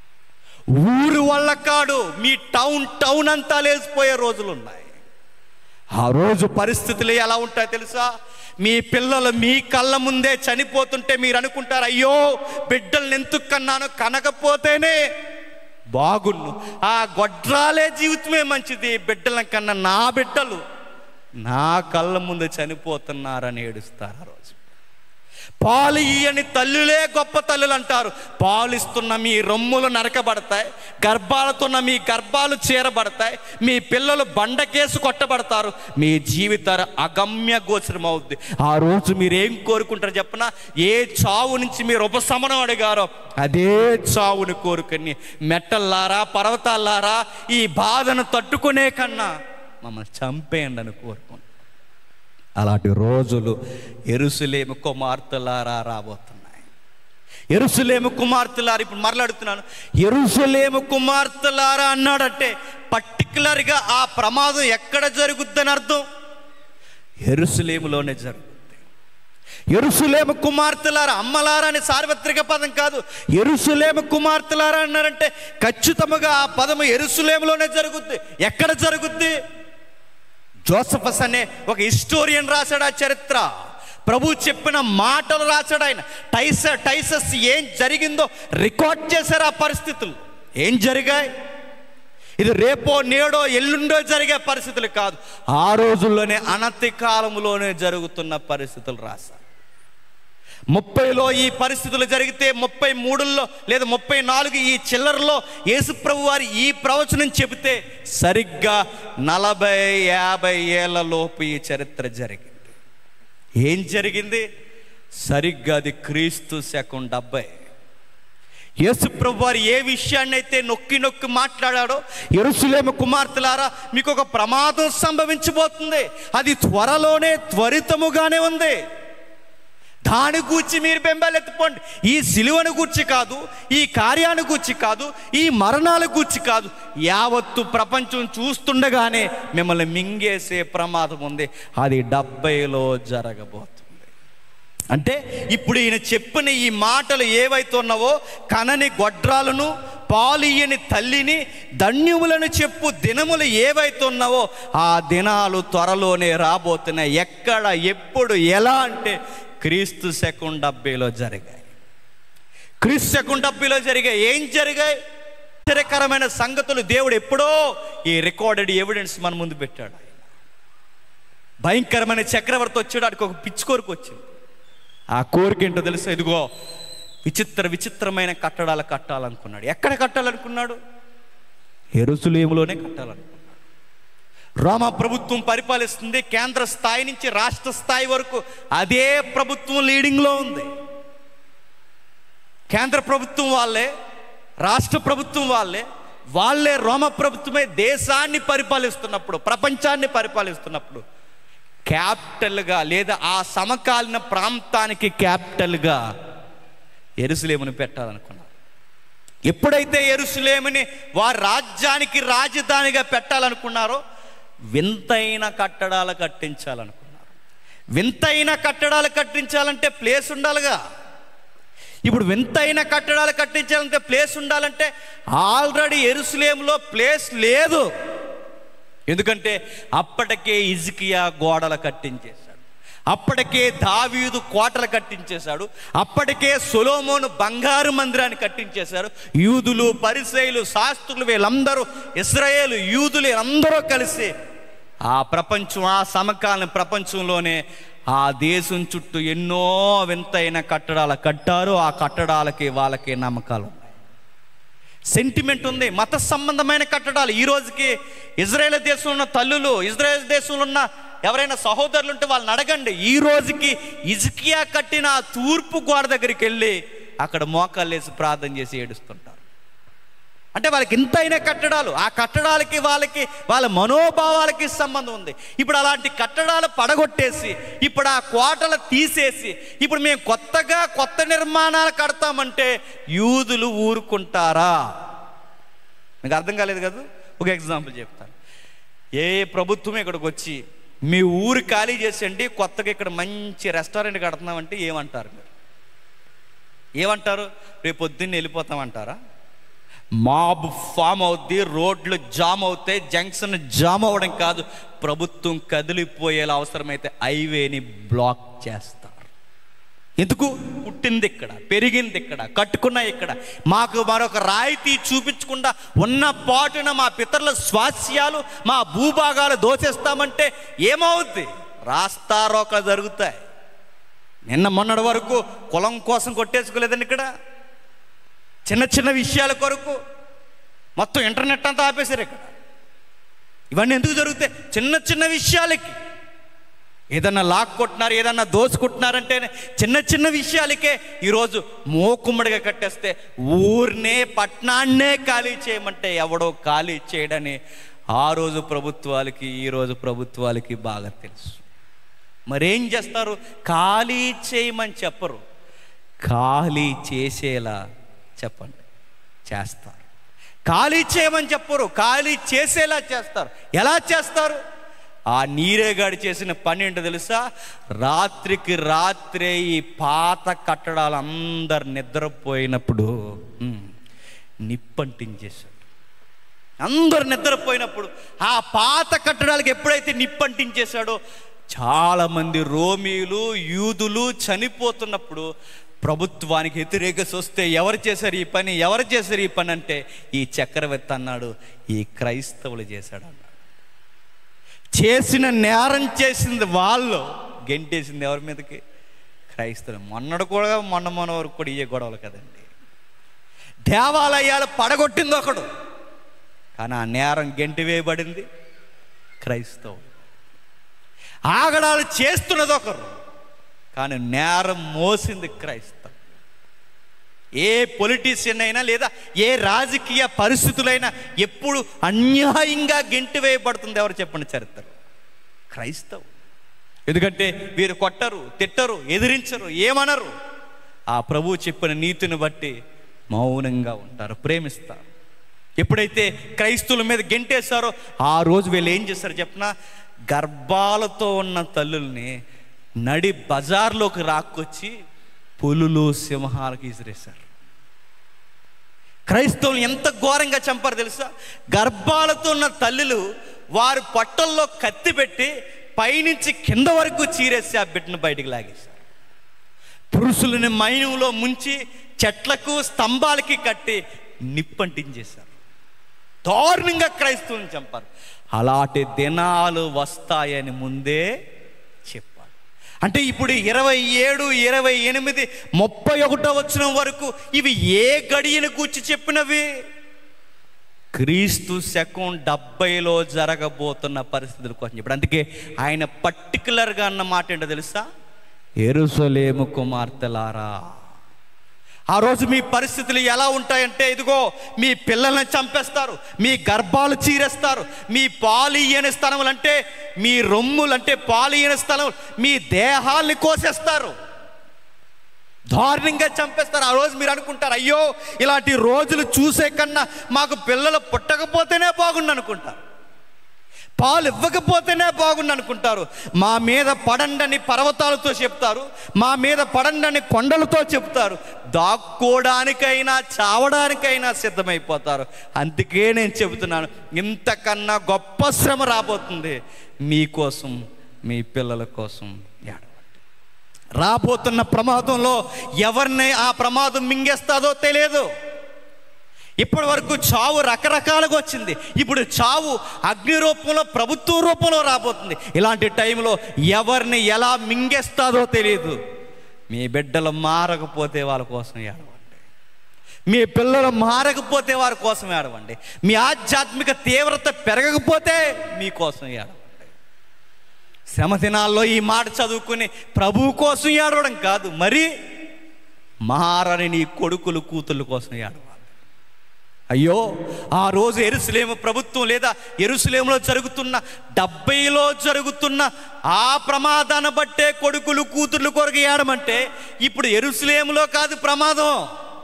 ఊరు వల్ల కాడు మీ టౌన్ టౌన్ అంతా లేచిపోయే రోజులు ఉన్నాయి ఆ రోజు పరిస్థితులు ఎలా ఉంటాయో తెలుసా మీ పిల్లలు మీ కళ్ళ ముందే చనిపోతుంటే మీరు అనుకుంటారు అయ్యో బిడ్డల్ని ఎందుకు కన్నాను కనకపోతేనే బాగున్ను ఆ గొడ్రాలే జీవితమే మంచిది బిడ్డల కన్నా నా బిడ్డలు నా కళ్ళ ముందు చనిపోతున్నారని ఏడుస్తారు ఆ రోజు పాలు ఇయ్యని తల్లులే గొప్ప తల్లులు అంటారు పాలు ఇస్తున్న మీ రొమ్ములు నరకబడతాయి గర్భాలతున్న మీ గర్భాలు చీరబడతాయి మీ పిల్లలు బండకేసు కొట్టబడతారు మీ జీవితాలు అగమ్య గోచరం అవుద్ది ఆ రోజు మీరేం కోరుకుంటారు చెప్పనా ఏ చావు నుంచి మీరు ఉపశమనం అడిగారో అదే చావుని కోరుకుని మెట్టల్లారా పర్వతాల్లారా ఈ బాధను తట్టుకునే కన్నా మమ్మల్ని చంపేయండి అని కోరుకుంటాం అలాంటి రోజులు ఎరుసలేము కుమార్తెలారా రాబోతున్నాయి ఎరుసలేము కుమార్తెలారా ఇప్పుడు మరలాడుతున్నాను ఎరుసలేము కుమార్తెలారా అన్నాడంటే పర్టికులర్గా ఆ ప్రమాదం ఎక్కడ జరుగుద్దని అర్థం ఎరుసలేములోనే జరుగుద్ది ఎరుసలేము కుమార్తెలారా అమ్మలారా అని సార్వత్రిక పదం కాదు ఎరుసలేము కుమార్తెలారా అన్నారంటే ఖచ్చితంగా ఆ పదము ఎరుసలేములోనే జరుగుద్ది ఎక్కడ జరుగుద్ది జోసఫస్ అనే ఒక హిస్టోరియన్ రాశాడు ఆ చరిత్ర ప్రభు చెప్పిన మాటలు రాశాడు ఆయన టైస టైసస్ ఏం జరిగిందో రికార్డ్ చేశారు ఆ పరిస్థితులు ఏం జరిగాయి ఇది రేపో నేడో ఎల్లుండో జరిగే పరిస్థితులు కాదు ఆ రోజుల్లోనే అనతి కాలంలోనే జరుగుతున్న పరిస్థితులు రాశారు ముప్పైలో ఈ పరిస్థితులు జరిగితే ముప్పై మూడుల్లో లేదా ముప్పై నాలుగు ఈ చిల్లరలో యేసుప్రభు వారి ఈ ప్రవచనం చెబితే సరిగ్గా నలభై యాభై ఏళ్ల లోపు ఈ చరిత్ర జరిగింది ఏం జరిగింది సరిగ్గా అది క్రీస్తు శకం డెబ్బై యేసుప్రభు వారు ఏ విషయాన్ని అయితే నొక్కి నొక్కి మాట్లాడాడో ఎరుసలేమ కుమార్తెలారా మీకు ఒక ప్రమాదం సంభవించబోతుంది అది త్వరలోనే త్వరితముగానే ఉంది దాని గూర్చి మీరు బెంబెలెత్తుకోండి ఈ సిలువను గూర్చి కాదు ఈ కార్యాన్ని గూర్చి కాదు ఈ మరణాల గూర్చి కాదు యావత్తు ప్రపంచం చూస్తుండగానే మిమ్మల్ని మింగేసే ప్రమాదం ఉంది అది డెబ్బైలో జరగబోతుంది అంటే ఇప్పుడు ఈయన చెప్పిన ఈ మాటలు ఏవైతే ఉన్నావో కనని గొడ్రాలను పాలియని తల్లిని ధన్యములను చెప్పు దినములు ఏవైతున్నావో ఆ దినాలు త్వరలోనే రాబోతున్నాయి ఎక్కడ ఎప్పుడు ఎలా అంటే క్రీస్తు శకం డెబ్బైలో జరిగాయి క్రీస్తు శకం డెబ్బైలో జరిగాయి ఏం జరిగాయి ఆశ్చర్యకరమైన సంగతులు దేవుడు ఎప్పుడో ఈ రికార్డెడ్ ఎవిడెన్స్ మన ముందు పెట్టాడు ఆయన. భయంకరమైన చక్రవర్తి వచ్చాడు ఆడికి ఒక పిచ్చి కోరిక వచ్చింది ఆ కోరిక ఏంటో తెలుసా ఇదిగో విచిత్ర విచిత్రమైన కట్టడాలు కట్టాలనుకున్నాడు ఎక్కడ కట్టాలనుకున్నాడు ఎరుసలేములోనే కట్టాలనుకున్నాడు రోమా ప్రభుత్వం పరిపాలిస్తుంది కేంద్ర స్థాయి నుంచి రాష్ట్ర స్థాయి వరకు అదే ప్రభుత్వం లీడింగ్లో ఉంది కేంద్ర ప్రభుత్వం వాళ్ళే రాష్ట్ర ప్రభుత్వం వాళ్ళే వాళ్ళే రోమ ప్రభుత్వమే దేశాన్ని పరిపాలిస్తున్నప్పుడు ప్రపంచాన్ని పరిపాలిస్తున్నప్పుడు క్యాపిటల్గా లేదా ఆ సమకాలీన ప్రాంతానికి క్యాపిటల్గా ఎరుసలేమును పెట్టాలనుకున్నారు ఎప్పుడైతే ఎరుసలేముని వారి రాజ్యానికి రాజధానిగా పెట్టాలనుకున్నారో వింతైన కట్టడాలు కట్టించాలనుకున్నారు వింతైన కట్టడాలు కట్టించాలంటే ప్లేస్ ఉండాలిగా ఇప్పుడు వింతైన కట్టడాలు కట్టించాలంటే ప్లేస్ ఉండాలంటే ఆల్రెడీ ఎరుసలేంలో ప్లేస్ లేదు ఎందుకంటే అప్పటికే ఇజికియా గోడలు కట్టించేశాడు అప్పటికే దావీదు కోటలు కట్టించేశాడు అప్పటికే సొలోమోను బంగారు మందిరాన్ని కట్టించేశారు యూదులు పరిసయులు శాస్త్రులు వీళ్ళందరూ ఇస్రాయేలు యూదులు అందరూ కలిసి ఆ ప్రపంచం ఆ సమకాలీన ప్రపంచంలోనే ఆ దేశం చుట్టూ ఎన్నో వింతైన కట్టడాలు కట్టారు ఆ కట్టడాలకి వాళ్ళకి నమ్మకాలు ఉన్నాయి సెంటిమెంట్ ఉంది మత సంబంధమైన కట్టడాలు ఈ రోజుకి ఇజ్రాయేల్ దేశంలో ఉన్న తల్లులు ఇజ్రాయేల్ దేశంలో ఉన్న ఎవరైనా సహోదరులు ఉంటే వాళ్ళని అడగండి ఈ రోజుకి ఇజ్కియా కట్టిన ఆ తూర్పు గోడ దగ్గరికి వెళ్ళి అక్కడ మోకాళ్ళు వేసి ప్రార్థన చేసి ఏడుస్తుంటారు అంటే వాళ్ళకి ఇంతైన కట్టడాలు ఆ కట్టడాలకి వాళ్ళకి వాళ్ళ మనోభావాలకి సంబంధం ఉంది ఇప్పుడు అలాంటి కట్టడాలు పడగొట్టేసి ఇప్పుడు ఆ కోటలు తీసేసి ఇప్పుడు మేము కొత్తగా కొత్త నిర్మాణాలు కడతామంటే యూదులు ఊరుకుంటారా మీకు అర్థం కాలేదు కదా ఒక ఎగ్జాంపుల్ చెప్తాను ఏ ప్రభుత్వం ఇక్కడికి వచ్చి మీ ఊరు ఖాళీ చేసేయండి కొత్తగా ఇక్కడ మంచి రెస్టారెంట్ కడుతున్నామంటే ఏమంటారు మీరు ఏమంటారు రేపు పొద్దున్న వెళ్ళిపోతామంటారా మాబ్ ఫామ్ అవుద్ది రోడ్లు జామ్ అవుతాయి జంక్షన్ జామ్ అవ్వడం కాదు ప్రభుత్వం కదిలిపోయేలా అవసరమైతే హైవేని బ్లాక్ చేస్తారు ఎందుకు పుట్టింది ఇక్కడ పెరిగింది ఇక్కడ కట్టుకున్న ఇక్కడ మాకు మరొక రాయితీ చూపించకుండా ఉన్న పాటున మా పితరుల స్వాస్యాలు మా భూభాగాలు దోచేస్తామంటే ఏమవుద్ది రాస్తారోకలు జరుగుతాయి నిన్న మొన్నటి వరకు కులం కోసం కొట్టేసుకోలేదండి ఇక్కడ చిన్న చిన్న విషయాల కొరకు మొత్తం ఇంటర్నెట్ అంతా ఆపేశారు ఇక్కడ ఇవన్నీ ఎందుకు జరుగుతాయి చిన్న చిన్న విషయాలకి ఏదన్నా లాక్కొట్టినారు ఏదన్నా దోచుకుంటున్నారంటే చిన్న చిన్న విషయాలకే ఈరోజు మోకుమ్మడిగా కట్టేస్తే ఊరినే పట్టణాన్నే ఖాళీ చేయమంటే ఎవడో ఖాళీ చేయడని ఆ రోజు ప్రభుత్వాలకి ఈ రోజు ప్రభుత్వాలకి బాగా తెలుసు మరేం చేస్తారు ఖాళీ చేయమని చెప్పరు ఖాళీ చేసేలా చెప్పండి చేస్తారు ఖాళీ చేయమని చెప్పరు ఖాళీ చేసేలా చేస్తారు ఎలా చేస్తారు ఆ నీరేగాడి చేసిన పని ఏంటో తెలుసా రాత్రికి రాత్రే ఈ పాత కట్టడాలు అందరు నిద్రపోయినప్పుడు ఉమ్, నిప్పంటించేశాడు అందరు నిద్రపోయినప్పుడు ఆ పాత కట్టడాలకు ఎప్పుడైతే నిప్పంటించేశాడో చాలామంది రోమీలు యూదులు చనిపోతున్నప్పుడు ప్రభుత్వానికి వ్యతిరేకత వస్తే ఎవరు చేశారు ఈ పని ఎవరు చేశారు ఈ పని అంటే ఈ చక్రవర్తి అన్నాడు ఈ క్రైస్తవులు చేశాడు అన్నాడు చేసిన నేరం చేసింది వాళ్ళు గెంటేసింది ఎవరి మీదకి క్రైస్తవులు మొన్నడు కూడా మొన్న మొన్న వరకు కూడా ఇయ్యే గొడవలు కదండి దేవాలయాలు పడగొట్టింది ఒకడు కానీ ఆ నేరం గెంటి వేయబడింది క్రైస్తవులు ఆగడాలు చేస్తున్నది ఒకరు కానీ నేరం మోసింది క్రైస్తవం ఏ పొలిటీషియన్ అయినా లేదా ఏ రాజకీయ పరిస్థితులైనా ఎప్పుడు అన్యాయంగా గెంటి వేయబడుతుంది ఎవరు చెప్పండి చరిత్ర క్రైస్తవు ఎందుకంటే వీరు కొట్టరు తిట్టరు ఎదిరించరు ఏమనరు ఆ ప్రభువు చెప్పిన నీతిని బట్టి మౌనంగా ఉంటారు ప్రేమిస్తారు ఎప్పుడైతే క్రైస్తువుల మీద గెంటేశారో ఆ రోజు వీళ్ళు ఏం చేస్తారు చెప్పిన గర్భాలతో ఉన్న తల్లుల్ని నడి బజార్లోకి రాక్కొచ్చి పులులు సింహాలకు విసిరేశారు క్రైస్తవులు ఎంత ఘోరంగా చంపారు తెలుసా గర్భాలతో ఉన్న తల్లులు వారి పొట్టల్లో కత్తి పెట్టి పైనుంచి కింద వరకు చీరేసి ఆ బిడ్డను బయటికి లాగేశారు పురుషులని మైనంలో ముంచి చెట్లకు స్తంభాలకి కట్టి నిప్పంటించేశారు దారుణంగా క్రైస్తవులను చంపారు అలాంటి దినాలు వస్తాయని ముందే చెప్పారు అంటే ఇప్పుడు ఇరవై ఏడు ఇరవై ఎనిమిది ముప్పై ఒకటో వచ్చిన వరకు ఇవి ఏ గడియను కూర్చి చెప్పినవి క్రీస్తు శకం డెబ్బైలో జరగబోతున్న పరిస్థితుల కోసం చెప్పాడు అందుకే ఆయన పర్టికులర్గా అన్న మాట ఏంటో తెలుసా ఎరుసలేము కుమార్తెలారా ఆ రోజు మీ పరిస్థితులు ఎలా ఉంటాయంటే ఇదిగో మీ పిల్లల్ని చంపేస్తారు మీ గర్భాలు చీరేస్తారు మీ పాలు ఇయ్యని స్థలములు అంటే మీ రొమ్ములు అంటే పాలు ఇయ్యని స్థలం మీ దేహాల్ని కోసేస్తారు దారుణంగా చంపేస్తారు ఆ రోజు మీరు అనుకుంటారు అయ్యో ఇలాంటి రోజులు చూసే కన్నా మాకు పిల్లలు పుట్టకపోతేనే బాగుండు అనుకుంటారు పాలు ఇవ్వకపోతేనే బాగుండు అనుకుంటారు మా మీద పడండని పర్వతాలతో చెప్తారు మా మీద పడండని కొండలతో చెప్తారు దాక్కోవడానికైనా చావడానికైనా సిద్ధమైపోతారు అందుకే నేను చెబుతున్నాను ఇంతకన్నా గొప్ప శ్రమ రాబోతుంది మీకోసం మీ పిల్లల కోసం ఏడవండి రాబోతున్న ప్రమాదంలో ఎవరిని ఆ ప్రమాదం మింగేస్తాదో తెలియదు ఇప్పటి వరకు చావు రకరకాలుగా వచ్చింది ఇప్పుడు చావు అగ్ని రూపంలో ప్రభుత్వ రూపంలో రాబోతుంది ఇలాంటి టైంలో ఎవరిని ఎలా మింగేస్తాదో తెలియదు మీ బిడ్డలు మారకపోతే వాళ్ళ కోసం ఏడవండి మీ పిల్లలు మారకపోతే వారి కోసం ఏడవండి మీ ఆధ్యాత్మిక తీవ్రత పెరగకపోతే మీకోసం ఏడవండి శ్రమ దినాల్లో ఈ మాట చదువుకుని ప్రభువు కోసం ఏడవడం కాదు మరి మారని నీ కొడుకులు కూతుళ్ళ కోసం ఏడవాలి అయ్యో ఆ రోజు ఎరుసలేము ప్రభుత్వం లేదా ఎరుసలేములో జరుగుతున్న డెబ్బైలో జరుగుతున్న ఆ ప్రమాదాన్ని బట్టే కొడుకులు కూతుర్లు కొరకు ఏడమంటే ఇప్పుడు ఎరుసలేములో కాదు ప్రమాదం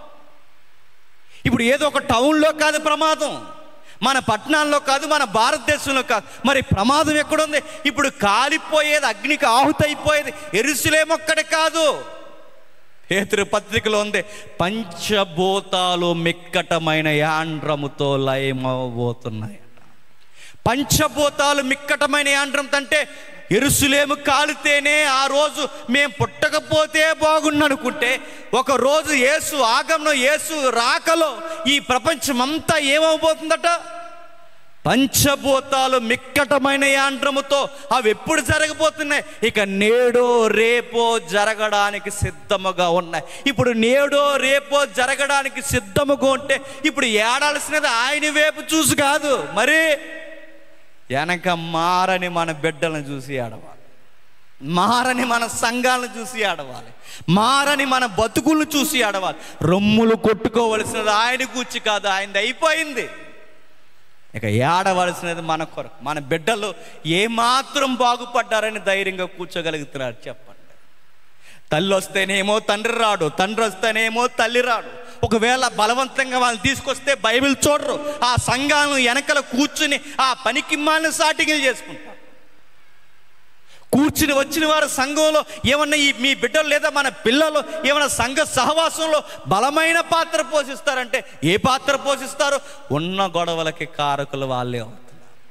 ఇప్పుడు ఏదో ఒక టౌన్లో కాదు ప్రమాదం మన పట్టణాల్లో కాదు మన భారతదేశంలో కాదు మరి ప్రమాదం ఎక్కడుంది ఇప్పుడు కాలిపోయేది అగ్నికి ఆహుతైపోయేది ఎరుసలేమొక్కడే కాదు పేతురు పత్రికలో ఉంది పంచభూతాలు మిక్కటమైన యాండ్రముతో లయమవబోతున్నాయి పంచభూతాలు మిక్కటమైన యాండ్రం అంటే ఎరుసులేము కాలితేనే ఆ రోజు మేము పుట్టకపోతే బాగుండు అనుకుంటే ఒక రోజు యేసు ఆగమనం యేసు రాకలో ఈ ప్రపంచమంతా ఏమవబోతుందట పంచభూతాలు మిక్కటమైన యాండ్రముతో అవి ఎప్పుడు జరగబోతున్నాయి ఇక నేడో రేపో జరగడానికి సిద్ధముగా ఉన్నాయి ఇప్పుడు నేడో రేపో జరగడానికి సిద్ధముగా ఉంటే ఇప్పుడు ఏడాల్సినది ఆయన వైపు చూసి కాదు మరి వెనక మారని మన బిడ్డలను చూసి ఆడవాలి మారని మన సంఘాలను చూసి ఆడవాలి మారని మన బతుకులను చూసి ఆడవాలి రొమ్ములు కొట్టుకోవలసినది ఆయన కూర్చి కాదు ఆయనది అయిపోయింది ఇక ఏడవలసినది మన కొరకు మన బిడ్డలు ఏమాత్రం బాగుపడ్డారని ధైర్యంగా కూర్చోగలుగుతున్నారు చెప్పండి తల్లి వస్తేనేమో తండ్రి రాడు తండ్రి వస్తేనేమో తల్లి రాడు ఒకవేళ బలవంతంగా వాళ్ళని తీసుకొస్తే బైబిల్ చూడరు ఆ సంఘాలను వెనకల కూర్చుని ఆ పనికిమ్మాలను సాటిగిలు చేసుకుంటారు కూర్చుని వచ్చిన వారు సంఘంలో ఏమన్నా ఈ మీ బిడ్డలు లేదా మన పిల్లలు ఏమన్నా సంఘ సహవాసంలో బలమైన పాత్ర పోషిస్తారంటే ఏ పాత్ర పోషిస్తారు ఉన్న గొడవలకి కారకులు వాళ్ళే అవుతారు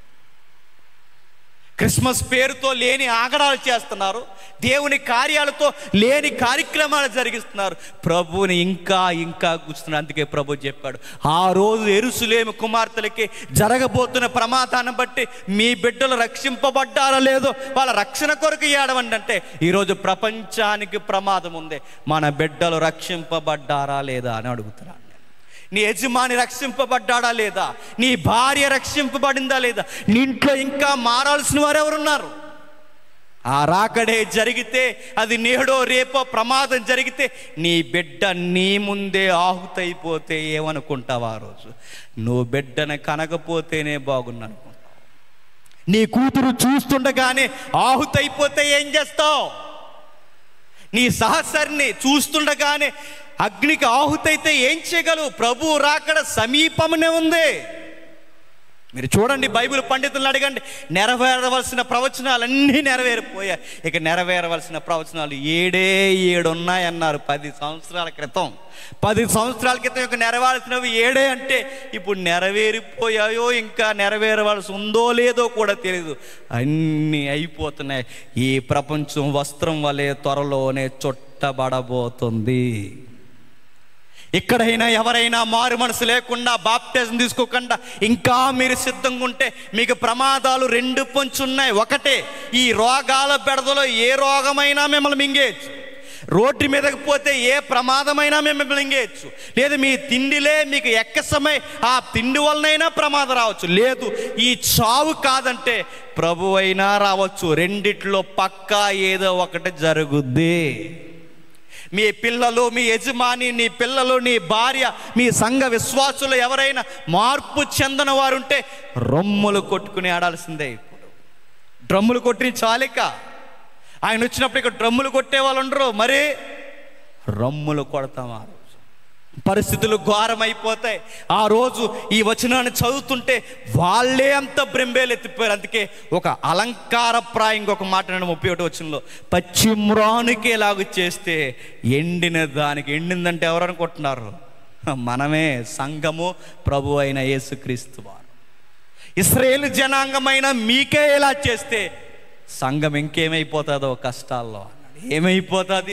క్రిస్మస్ పేరుతో లేని ఆగడాలు చేస్తున్నారు దేవుని కార్యాలతో లేని కార్యక్రమాలు జరిగిస్తున్నారు ప్రభువుని ఇంకా ఇంకా కూర్చున్నారు అందుకే ప్రభు చెప్పాడు ఆ రోజు ఎరుసులేమి కుమార్తెలకి జరగబోతున్న ప్రమాదాన్ని బట్టి మీ బిడ్డలు రక్షింపబడ్డారా లేదో వాళ్ళ రక్షణ కొరకు ఏడవండి అంటే ఈరోజు ప్రపంచానికి ప్రమాదం ఉంది మన బిడ్డలు రక్షింపబడ్డారా లేదా అని అడుగుతున్నాను నీ యజమాని రక్షింపబడ్డాడా లేదా నీ భార్య రక్షింపబడిందా లేదా నీ ఇంట్లో ఇంకా మారాల్సిన వారు ఎవరున్నారు ఆ రాకడే జరిగితే అది నేడో రేపో ప్రమాదం జరిగితే నీ బిడ్డ నీ ముందే ఆహుతైపోతే ఏమనుకుంటావు ఆ రోజు నువ్వు బిడ్డను కనకపోతేనే బాగున్నా అనుకుంటావు నీ కూతురు చూస్తుండగానే ఆహుతైపోతే ఏం చేస్తావు నీ సహచరిని చూస్తుండగానే అగ్నికి ఆహుతైతే ఏం చేయగలవు ప్రభు రాకడ సమీపమునే ఉంది మీరు చూడండి బైబిల్ పండితులను అడగండి నెరవేరవలసిన ప్రవచనాలన్నీ నెరవేరిపోయాయి ఇక నెరవేరవలసిన ప్రవచనాలు ఏడే ఏడు ఉన్నాయన్నారు పది సంవత్సరాల క్రితం పది సంవత్సరాల క్రితం ఇక నెరవేర్చినవి ఏడే అంటే ఇప్పుడు నెరవేరిపోయాయో ఇంకా నెరవేరవలసి ఉందో లేదో కూడా తెలియదు అన్నీ అయిపోతున్నాయి ఈ ప్రపంచం వస్త్రం వలె త్వరలోనే చుట్టబడబోతుంది ఇక్కడైనా ఎవరైనా మారు మనసు లేకుండా బాప్టిజం తీసుకోకుండా ఇంకా మీరు సిద్ధంగా ఉంటే మీకు ప్రమాదాలు రెండు పొంచున్నాయి ఒకటే ఈ రోగాల బెడదలో ఏ రోగమైనా మిమ్మల్ని మింగేయచ్చు రోడ్డు మీదకి పోతే ఏ ప్రమాదమైనా మిమ్మల్ని మింగేయచ్చు లేదు మీ తిండిలే మీకు ఎక్కసమై ఆ తిండి వలనైనా ప్రమాదం రావచ్చు లేదు ఈ చావు కాదంటే ప్రభు అయినా రావచ్చు రెండిట్లో పక్కా ఏదో ఒకటి జరుగుద్ది మీ పిల్లలు మీ యజమాని నీ పిల్లలు నీ భార్య మీ సంఘ విశ్వాసులు ఎవరైనా మార్పు చెందని వారు ఉంటే రొమ్ములు కొట్టుకుని ఆడాల్సిందే ఇప్పుడు డ్రమ్ములు కొట్టిన చాలిక ఆయన వచ్చినప్పుడు ఇక్కడ డ్రమ్ములు కొట్టే వాళ్ళు ఉండరు మరి రమ్ములు కొడతాం ఆ రోజు పరిస్థితులు ఘోరమైపోతాయి ఆ రోజు ఈ వచనాన్ని చదువుతుంటే వాళ్ళే అంత బ్రెంబేలు ఎత్తిపోయారు అందుకే ఒక అలంకారప్రాయంగా ఒక మాట నేను ముప్పై ఒకటి వచనంలో పచ్చిమ్రానికి ఎలాగ చేస్తే ఎండిన దానికి ఎండిందంటే ఎవరు అనుకుంటున్నారు మనమే సంఘము ప్రభు అయిన యేసుక్రీస్తు వారు ఇస్రాయేల్ జనాంగమైన మీకే ఎలా చేస్తే సంఘం ఇంకేమైపోతుందో కష్టాల్లో ఏమైపోతుంది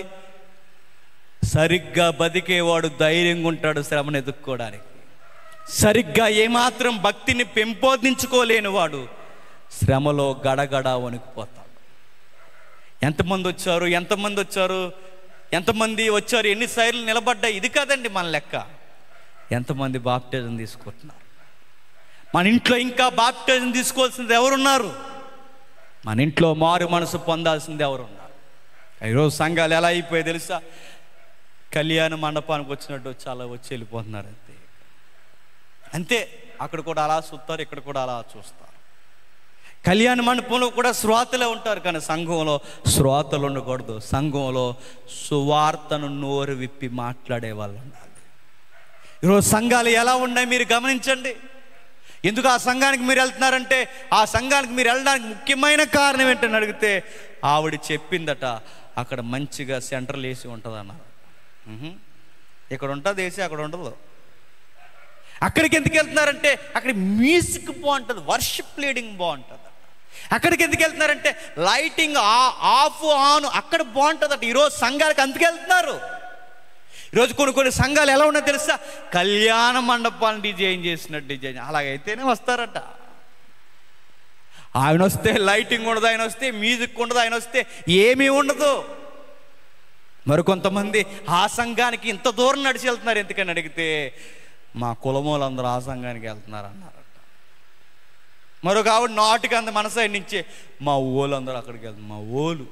సరిగ్గా బతికేవాడు ధైర్యంగా ఉంటాడు శ్రమను ఎదుర్కోవడానికి సరిగ్గా ఏమాత్రం భక్తిని పెంపొందించుకోలేని వాడు శ్రమలో గడగడ వణికిపోతాడు ఎంతమంది వచ్చారు ఎంతమంది వచ్చారు ఎంతమంది వచ్చారు ఎన్ని సైర్లు నిలబడ్డాయి ఇది కాదండి మన లెక్క ఎంతమంది బాప్టిజం తీసుకుంటున్నారు మన ఇంట్లో ఇంకా బాప్టిజం తీసుకోవాల్సింది ఎవరున్నారు మన ఇంట్లో మారు మనసు పొందాల్సింది ఎవరున్నారు ఈరోజు సంఘాలు ఎలా అయిపోయాయి తెలుసా కళ్యాణ మండపానికి వచ్చినట్టు చాలా వచ్చి వెళ్ళిపోతున్నారు అంతే అంతే అక్కడ కూడా అలా చూస్తారు ఇక్కడ కూడా అలా చూస్తారు కళ్యాణ మండపంలో కూడా శ్రోతలే ఉంటారు కానీ సంఘంలో శ్రోతలు ఉండకూడదు సంఘంలో సువార్తను నోరు విప్పి మాట్లాడే వాళ్ళు ఉండాలి ఈరోజు సంఘాలు ఎలా ఉన్నాయి మీరు గమనించండి ఎందుకు ఆ సంఘానికి మీరు వెళ్తున్నారంటే ఆ సంఘానికి మీరు వెళ్ళడానికి ముఖ్యమైన కారణం ఏంటని అడిగితే ఆవిడ చెప్పిందట అక్కడ మంచిగా సెంట్రల్ ఏసీ ఉంటుంది అన్నారు మ్హూ. ఇక్కడ ఉంటుంది ఏసీ అక్కడ ఉండదు అక్కడికి ఎందుకు వెళ్తున్నారంటే అక్కడ మ్యూజిక్ బాగుంటుంది వర్షిప్ లీడింగ్ బాగుంటుంది అక్కడికి ఎందుకు వెళ్తున్నారంటే లైటింగ్ ఆఫ్ ఆన్ అక్కడ బాగుంటుంది ఈరోజు సంఘాలకు అందుకు వెళ్తున్నారు ఈరోజు కొన్ని కొన్ని సంఘాలు ఎలా ఉన్నాయో తెలుసా కళ్యాణ మండపాన్ని డిజైన్ చేసినట్టు డిజైన్ అలాగైతేనే వస్తారట ఆయన వస్తే లైటింగ్ ఉండదు ఆయన వస్తే మ్యూజిక్ ఉండదు ఆయన వస్తే ఏమీ ఉండదు మరికొంతమంది ఆ సంఘానికి ఇంత దూరం నడిచి వెళ్తున్నారు ఎందుకని అడిగితే మా కులమూలందరూ ఆ సంఘానికి వెళ్తున్నారు అన్నారట మరొక ఆవిడ నాటికి అంత మన సైడ్ నుంచి మా ఊళ్ళు అందరూ అక్కడికి వెళ్తున్నారు మా ఊళ్ళు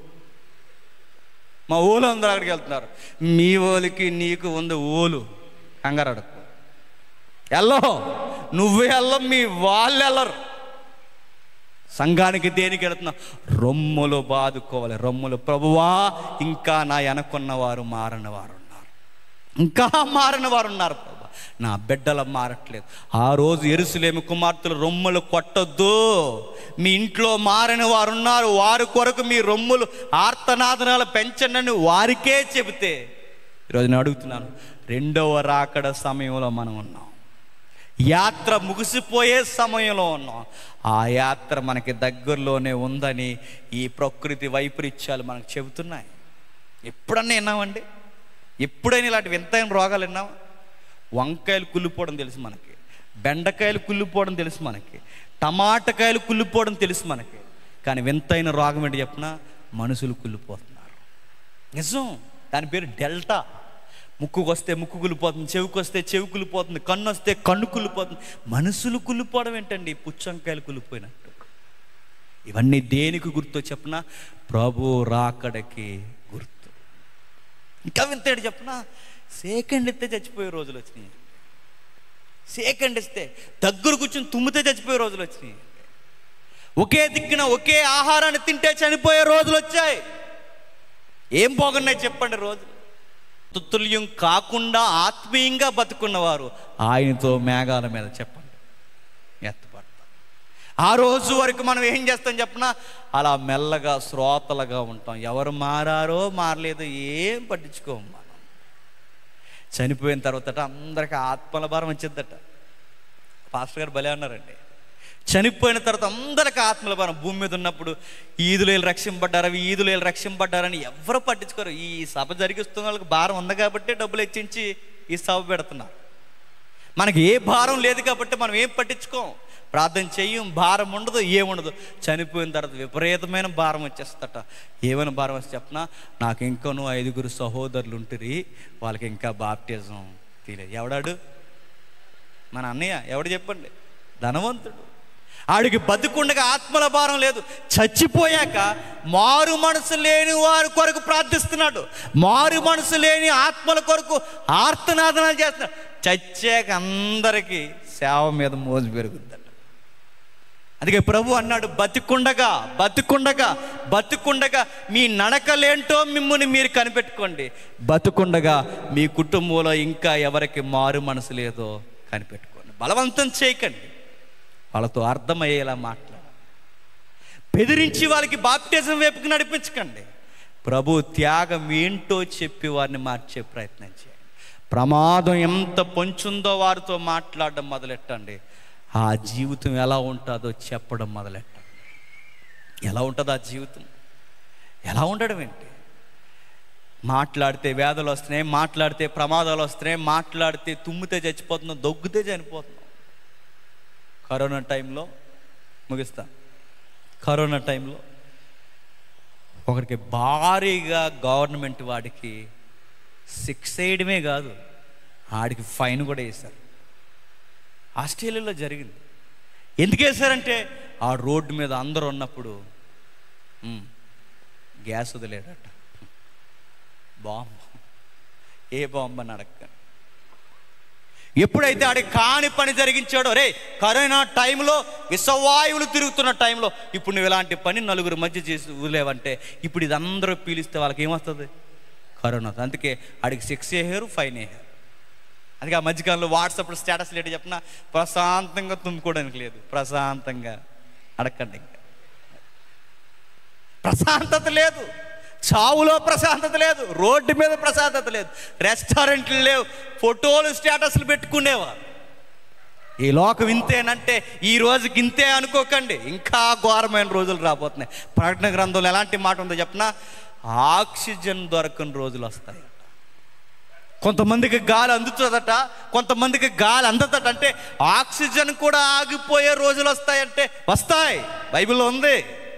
మా ఊళ్ళు అందరూ అక్కడికి వెళ్తున్నారు మీ ఓలికి నీకు ఉంది ఊలు కంగారడకు వెళ్ళో నువ్వు వెళ్ళం మీ వాళ్ళు వెళ్ళరు సంఘానికి దేనికి వెళుతున్నా రొమ్ములు బాదుకోవాలి రొమ్ములు ప్రభువా ఇంకా నా వెనకున్న వారు మారని వారు ఉన్నారు ఇంకా మారని వారు ఉన్నారు ప్రభు నా బిడ్డల మారట్లేదు ఆ రోజు ఎరుసలేమి కుమార్తెలు రొమ్ములు కొట్టొద్దు మీ ఇంట్లో మారని వారు ఉన్నారు వారి కొరకు మీ రొమ్ములు ఆర్తనాదనాలు పెంచండి అని వారికే చెబితే ఈరోజు నేను అడుగుతున్నాను రెండవ రాకడ సమయంలో మనం ఉన్నాం యాత్ర ముగిసిపోయే సమయంలో ఉన్నాం ఆ యాత్ర మనకి దగ్గరలోనే ఉందని ఈ ప్రకృతి వైపరీత్యాలు మనకు చెబుతున్నాయి ఎప్పుడన్నా విన్నామండి ఎప్పుడైనా ఇలాంటి వింతైన రోగాలు విన్నామా వంకాయలు కుళ్ళిపోవడం తెలుసు మనకి బెండకాయలు కుళ్ళిపోవడం తెలుసు మనకి టమాటకాయలు కుళ్ళిపోవడం తెలుసు మనకి కానీ వింతైన రోగం ఏంటి చెప్పిన మనుషులు కుళ్ళిపోతున్నారు నిజం దాని పేరు డెల్టా ముక్కుకు వస్తే ముక్కు కుళ్ళిపోతుంది చెవికి వస్తే చెవి కుళ్ళిపోతుంది కన్ను వస్తే కన్ను కుళ్ళిపోతుంది మనుషులు కుళ్ళిపోవడం ఏంటండి పుచ్చంకాయలు కుళ్ళిపోయినట్టు ఇవన్నీ దేనికి గుర్తో చెప్పిన ప్రభు రాకడకి గుర్తు ఇంకా వింతేడు చెప్పిన సేకండ్ ఇస్తే చచ్చిపోయే రోజులు వచ్చినాయి సేకండ్ ఇస్తే దగ్గర కూర్చొని తుమ్మితే చచ్చిపోయే రోజులు వచ్చినాయి ఒకే దిక్కున ఒకే ఆహారాన్ని తింటే చనిపోయే రోజులు వచ్చాయి ఏం బాగున్నాయి చెప్పండి రోజులు తుతుల్యం కాకుండా ఆత్మీయంగా బతుకున్నవారు ఆయనతో మేఘాల మీద చెప్పండి ఎత్తపడతారు ఆ రోజు వరకు మనం ఏం చేస్తాం చెప్పిన అలా మెల్లగా శ్రోతలుగా ఉంటాం ఎవరు మారారో మారలేదో ఏం పట్టించుకోము మనం చనిపోయిన తర్వాత అందరికి ఆత్మల భారం వచ్చిందట పాస్టర్ గారు భలే అన్నారండి చనిపోయిన తర్వాత అందరికి ఆత్మల భారం భూమి మీద ఉన్నప్పుడు ఈదులు వీళ్ళు రక్షింపడ్డారు అవి ఈదులు వీళ్ళు రక్షింపడ్డారని ఎవరు పట్టించుకోరు ఈ సభ జరిగిస్తున్న వాళ్ళకి భారం ఉంది కాబట్టి డబ్బులు హెచ్చించి ఈ సభ పెడుతున్నారు మనకి ఏ భారం లేదు కాబట్టి మనం ఏం పట్టించుకోం ప్రార్థన చెయ్యం భారం ఉండదు ఏముండదు చనిపోయిన తర్వాత విపరీతమైన భారం వచ్చేస్తట ఏమైనా భారం వస్తే చెప్పనా నాకు ఇంకాను ఐదుగురు సహోదరులు ఉంటుంది వాళ్ళకి ఇంకా బాప్టిజం తెలియదు ఎవడాడు మన అన్నయ్య ఎవడు చెప్పండి ధనవంతుడు ఆడికి బతుకుండగా ఆత్మల భారం లేదు చచ్చిపోయాక మారు మనసు లేని వారి కొరకు ప్రార్థిస్తున్నాడు మారు మనసు లేని ఆత్మల కొరకు ఆర్తనాదనాలు చేస్తున్నాడు చచ్చాక అందరికీ సేవ మీద మోజు పెరుగుద్దట అందుకే ప్రభు అన్నాడు బతికుండగా బతికుండగా బతికుండగా మీ నడకలేంటో మిమ్మల్ని మీరు కనిపెట్టుకోండి బతికుండగా మీ కుటుంబంలో ఇంకా ఎవరికి మారు మనసు లేదో కనిపెట్టుకోండి బలవంతం చేయకండి వాళ్ళతో అర్థమయ్యేలా మాట్లాడాలి బెదిరించి వాళ్ళకి బాప్టిజం వైపుకి నడిపించకండి ప్రభు త్యాగం ఏంటో చెప్పి వారిని మార్చే ప్రయత్నం చేయండి ప్రమాదం ఎంత పొంచుందో వారితో మాట్లాడడం మొదలెట్టండి ఆ జీవితం ఎలా ఉంటుందో చెప్పడం మొదలెట్టండి ఎలా ఉంటుంది ఆ జీవితం ఎలా ఉండడం ఏంటి మాట్లాడితే వ్యాధులు వస్తున్నాయి మాట్లాడితే ప్రమాదాలు వస్తున్నాయి మాట్లాడితే తుమ్మితే చచ్చిపోతున్నాం దొగ్గితే చనిపోతున్నాం కరోనా టైంలో ముగిస్తా కరోనా టైంలో ఒకరికి భారీగా గవర్నమెంట్ వాడికి శిక్ష వేయడమే కాదు ఆడికి ఫైన్ కూడా వేశారు ఆస్ట్రేలియాలో జరిగింది ఎందుకు వేశారంటే ఆ రోడ్డు మీద అందరూ ఉన్నప్పుడు "ఉమ్, గ్యాస్ వదిలేడట బాంబు ఏ బాంబు అని అడగ ఎప్పుడైతే ఆడి కాని పని జరిగించాడో రే కరోనా టైంలో విషవాయువులు తిరుగుతున్న టైంలో ఇప్పుడు నువ్వు ఇలాంటి పని నలుగురు మధ్య చేసి వదిలేవంటే ఇప్పుడు ఇది అందరూ పీలిస్తే వాళ్ళకి ఏమొస్తుంది కరోనా వస్తుంది. అందుకే ఆడికి శిక్ష వేసారు ఫైన్ వేసారు అందుకే ఆ మధ్యకాలంలో వాట్సాప్లో స్టేటస్ లేట్ చెప్పిన ప్రశాంతంగా తుమ్ముకోవడానికి లేదు ప్రశాంతంగా అడగండి ఇంకా ప్రశాంతత లేదు చావులో ప్రశాంతత లేదు రోడ్డు మీద ప్రశాంతత లేదు రెస్టారెంట్లు లేవు ఫోటోలు స్టేటస్లు పెట్టుకునేవారు ఈ లోకం ఇంతేనంటే ఈ రోజుకి ఇంతే అనుకోకండి ఇంకా ఘోరమైన రోజులు రాబోతున్నాయి ప్రకటన గ్రంథంలో ఎలాంటి మాట ఉందో చెప్పిన ఆక్సిజన్ దొరకని రోజులు వస్తాయి కొంతమందికి గాలి అందుతుందట కొంతమందికి గాలి అందదట అంటే ఆక్సిజన్ కూడా ఆగిపోయే రోజులు వస్తాయంటే వస్తాయి బైబిల్లో ఉంది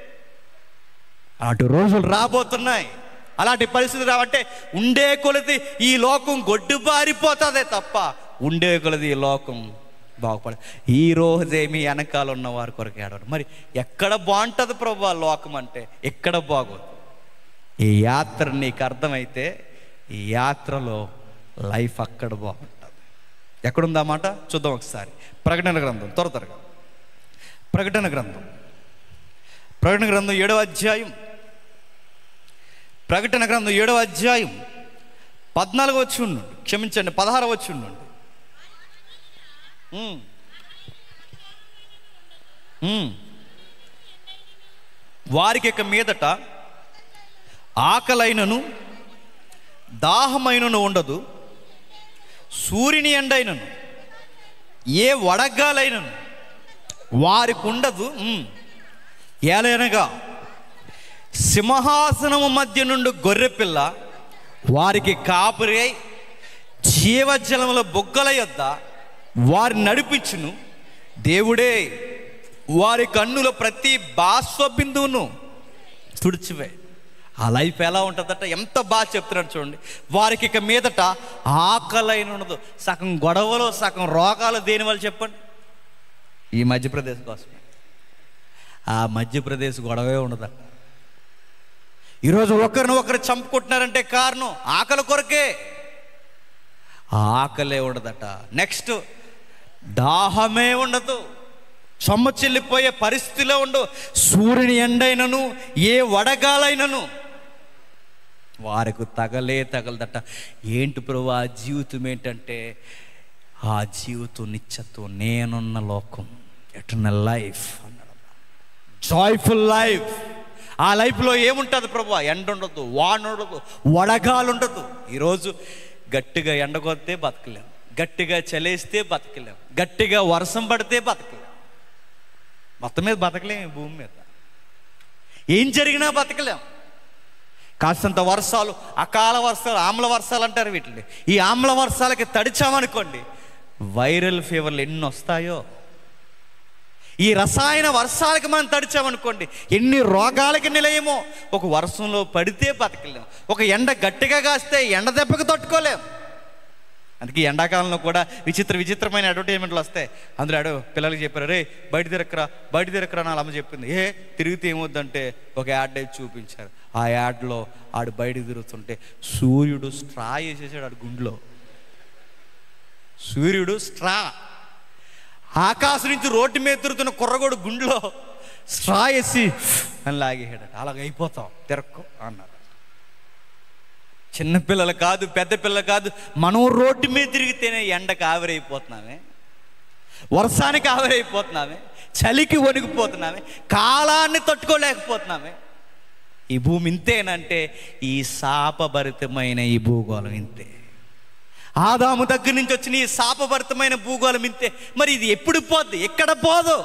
అటు రోజులు రాబోతున్నాయి అలాంటి పరిస్థితి రావంటే ఉండే కొలది ఈ లోకం గొడ్డుబారిపోతుందే తప్ప ఉండే కొలది ఈ లోకం బాగుపడ ఈ రోజే మీ వెనకాల ఉన్న వారి కొరకు ఏడవడం మరి ఎక్కడ బాగుంటుంది ప్రభు ఆ లోకం అంటే ఎక్కడ బాగోదు ఈ యాత్ర నీకు అర్థమైతే ఈ యాత్రలో లైఫ్ అక్కడ బాగుంటుంది ఎక్కడుందా మాట చూద్దాం ఒకసారి ప్రకటన గ్రంథం త్వర త్వరగా ప్రకటన గ్రంథం ప్రకటన గ్రంథం ఏడవ అధ్యాయం ప్రకటన గ్రంథం ఏడవ అధ్యాయం పద్నాలుగు వచ్చి ఉండండి క్షమించండి పదహారు వచ్చి ఉండండి ఉమ్. ఉమ్. వారికి ఇక మీదట ఆకలైనను దాహమైనను ఉండదు సూర్యుని ఎండైనను ఏ వడగాలైనను వారికి ఉండదు ఉమ్. ఏలైనగా సింహాసనము మధ్య నుండి గొర్రెపిల్ల వారికి కాపురి అయి జీవజలముల బొగ్గల యొద్ద వారిని నడిపించును దేవుడే వారి కన్నుల ప్రతి బాష్ప బిందువును తుడిచివే ఆ లైఫ్ ఎలా ఉంటుందట ఎంత బాగా చెప్తున్నాడు చూడండి వారికి ఇక మీదట ఆకలైన ఉండదు సగం గొడవలు సగం రోగాలు దేని వల్ల చెప్పండి ఈ మధ్యప్రదేశ్ కోసమే ఆ మధ్యప్రదేశ్ గొడవే ఉండదట ఈరోజు ఒకరిని ఒకరు చంపుకుంటున్నారంటే కారణం ఆకలి కొరకే ఆ ఆకలే ఉండదట నెక్స్ట్ దాహమే ఉండదు సొమ్మ చెల్లిపోయే పరిస్థితిలో ఉండు సూర్యుని ఎండైనను ఏ వడగాలైనను వారికి తగలే తగలదట ఏంటి ప్రభు ఆ జీవితం ఏంటంటే ఆ జీవితం నిత్యత్వం నేనున్న లోకం ఎటర్నల్ లైఫ్ అన్నాడు జాయ్ఫుల్ లైఫ్ ఆ లైఫ్లో ఏముంటుంది ప్రభు ఎండ ఉండదు వాన ఉండదు వడగాలు ఉండదు ఈరోజు గట్టిగా ఎండ కొడితే బతకలేం గట్టిగా చలేస్తే బతకలేం గట్టిగా వర్షం పడితే బతకలేం మొత్తం మీద బతకలేం ఈ భూమి మీద ఏం జరిగినా బతకలేం కాస్తంత వర్షాలు అకాల వర్షాలు ఆమ్ల వర్షాలు అంటారు వీటిని ఈ ఆమ్ల వర్షాలకి తడిచామనుకోండి వైరల్ ఫీవర్లు ఎన్ని వస్తాయో ఈ రసాయన వర్షాలకి మనం తడిచామనుకోండి ఎన్ని రోగాలకి నిలయమో ఒక వర్షంలో పడితే బతకలేం ఒక ఎండ గట్టిగా కాస్తే ఎండ దెబ్బకి తట్టుకోలేం అందుకే ఈ ఎండాకాలంలో కూడా విచిత్ర విచిత్రమైన అడ్వర్టైజ్మెంట్లు వస్తాయి అందులో ఆడు పిల్లలకి చెప్పారు రే బయట తిరక్కరా బయట తిరక్కరా అని వాళ్ళ అమ్మ చెప్పింది ఏ తిరిగితే ఏమొద్దంటే ఒక యాడ్ అయితే చూపించారు ఆ యాడ్లో ఆడు బయట తిరుగుతుంటే సూర్యుడు స్ట్రా వేసేసాడు ఆడు గుండెలో సూర్యుడు స్ట్రా ఆకాశం నుంచి రోడ్డు మీద తిరుగుతున్న కుర్రగోడు గుండెలో స్ట్రా వేసి అని లాగేసాడట అలాగ అయిపోతాం తిరక్కో అన్నారు చిన్నపిల్లలు కాదు పెద్ద పిల్లలు కాదు మనం రోడ్డు మీద తిరిగితేనే ఎండకు ఆవిరైపోతున్నామే వర్షానికి ఆవిరైపోతున్నామే చలికి వణికిపోతున్నామే కాలాన్ని తట్టుకోలేకపోతున్నామే ఈ భూమి ఇంతేనంటే ఈ శాపభరితమైన ఈ భూగోళం ఇంతే ఆదాము దగ్గర నుంచి వచ్చిన ఈ శాపభరితమైన భూగోళం ఇంతే మరి ఇది ఎప్పుడు పోద్ది ఎక్కడ పోదు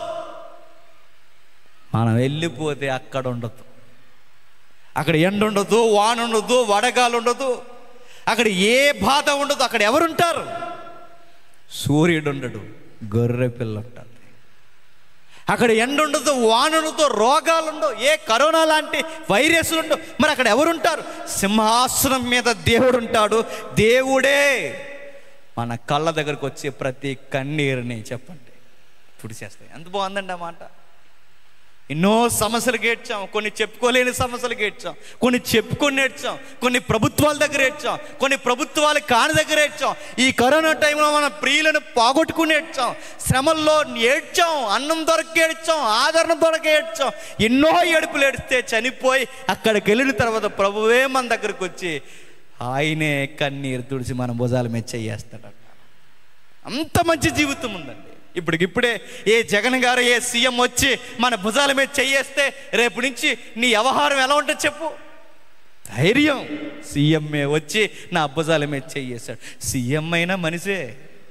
మనం వెళ్ళిపోతే అక్కడ ఉండదు అక్కడ ఎండ ఉండదు వాన ఉండదు వడగాలు ఉండదు అక్కడ ఏ బాధ ఉండదు అక్కడ ఎవరుంటారు సూర్యుడు ఉండడు గొర్రె పిల్ల ఉంటుంది అక్కడ ఎండ ఉండదు వాన ఉండదు రోగాలు ఉండవు ఏ కరోనా లాంటి వైరస్లు ఉండవు మరి అక్కడ ఎవరుంటారు సింహాసనం మీద దేవుడు ఉంటాడు దేవుడే మన కళ్ళ దగ్గరకు వచ్చే ప్రతి కన్నీరుని చెప్పండి తుడిచేస్తాయి ఎంత బాగుందండి ఆ మాట ఎన్నో సమస్యలు గేడ్చాం కొన్ని చెప్పుకోలేని సమస్యలు గేడ్చాం కొన్ని చెప్పుకొని నేర్చాం కొన్ని ప్రభుత్వాల దగ్గర ఏడ్చాం కొన్ని ప్రభుత్వాలు కాని దగ్గర ఏడ్చాం ఈ కరోనా టైంలో మన ప్రియులను పోగొట్టుకుని ఏడ్చాం శ్రమల్లో ఏడ్చాం అన్నం దొరక ఏడ్చాం ఆదరణ దొరక ఏడ్చాం ఎన్నో ఏడుపులు ఏడిస్తే చనిపోయి అక్కడికి వెళ్ళిన తర్వాత ప్రభువే మన దగ్గరకు వచ్చి ఆయనే కన్నీరు తుడిచి మన భుజాల మీద చెయ్యేస్తాడట అంత మంచి జీవితం ఉందండి ఇప్పటికిప్పుడే ఏ జగన్ గారు ఏ సీఎం వచ్చి మన భుజాల మీద చెయ్యేస్తే రేపు నుంచి నీ వ్యవహారం ఎలా ఉంటుంది చెప్పు ధైర్యం సీఎంఏ వచ్చి నా భుజాల మీద చెయ్యేశాడు సీఎం అయినా మనిషే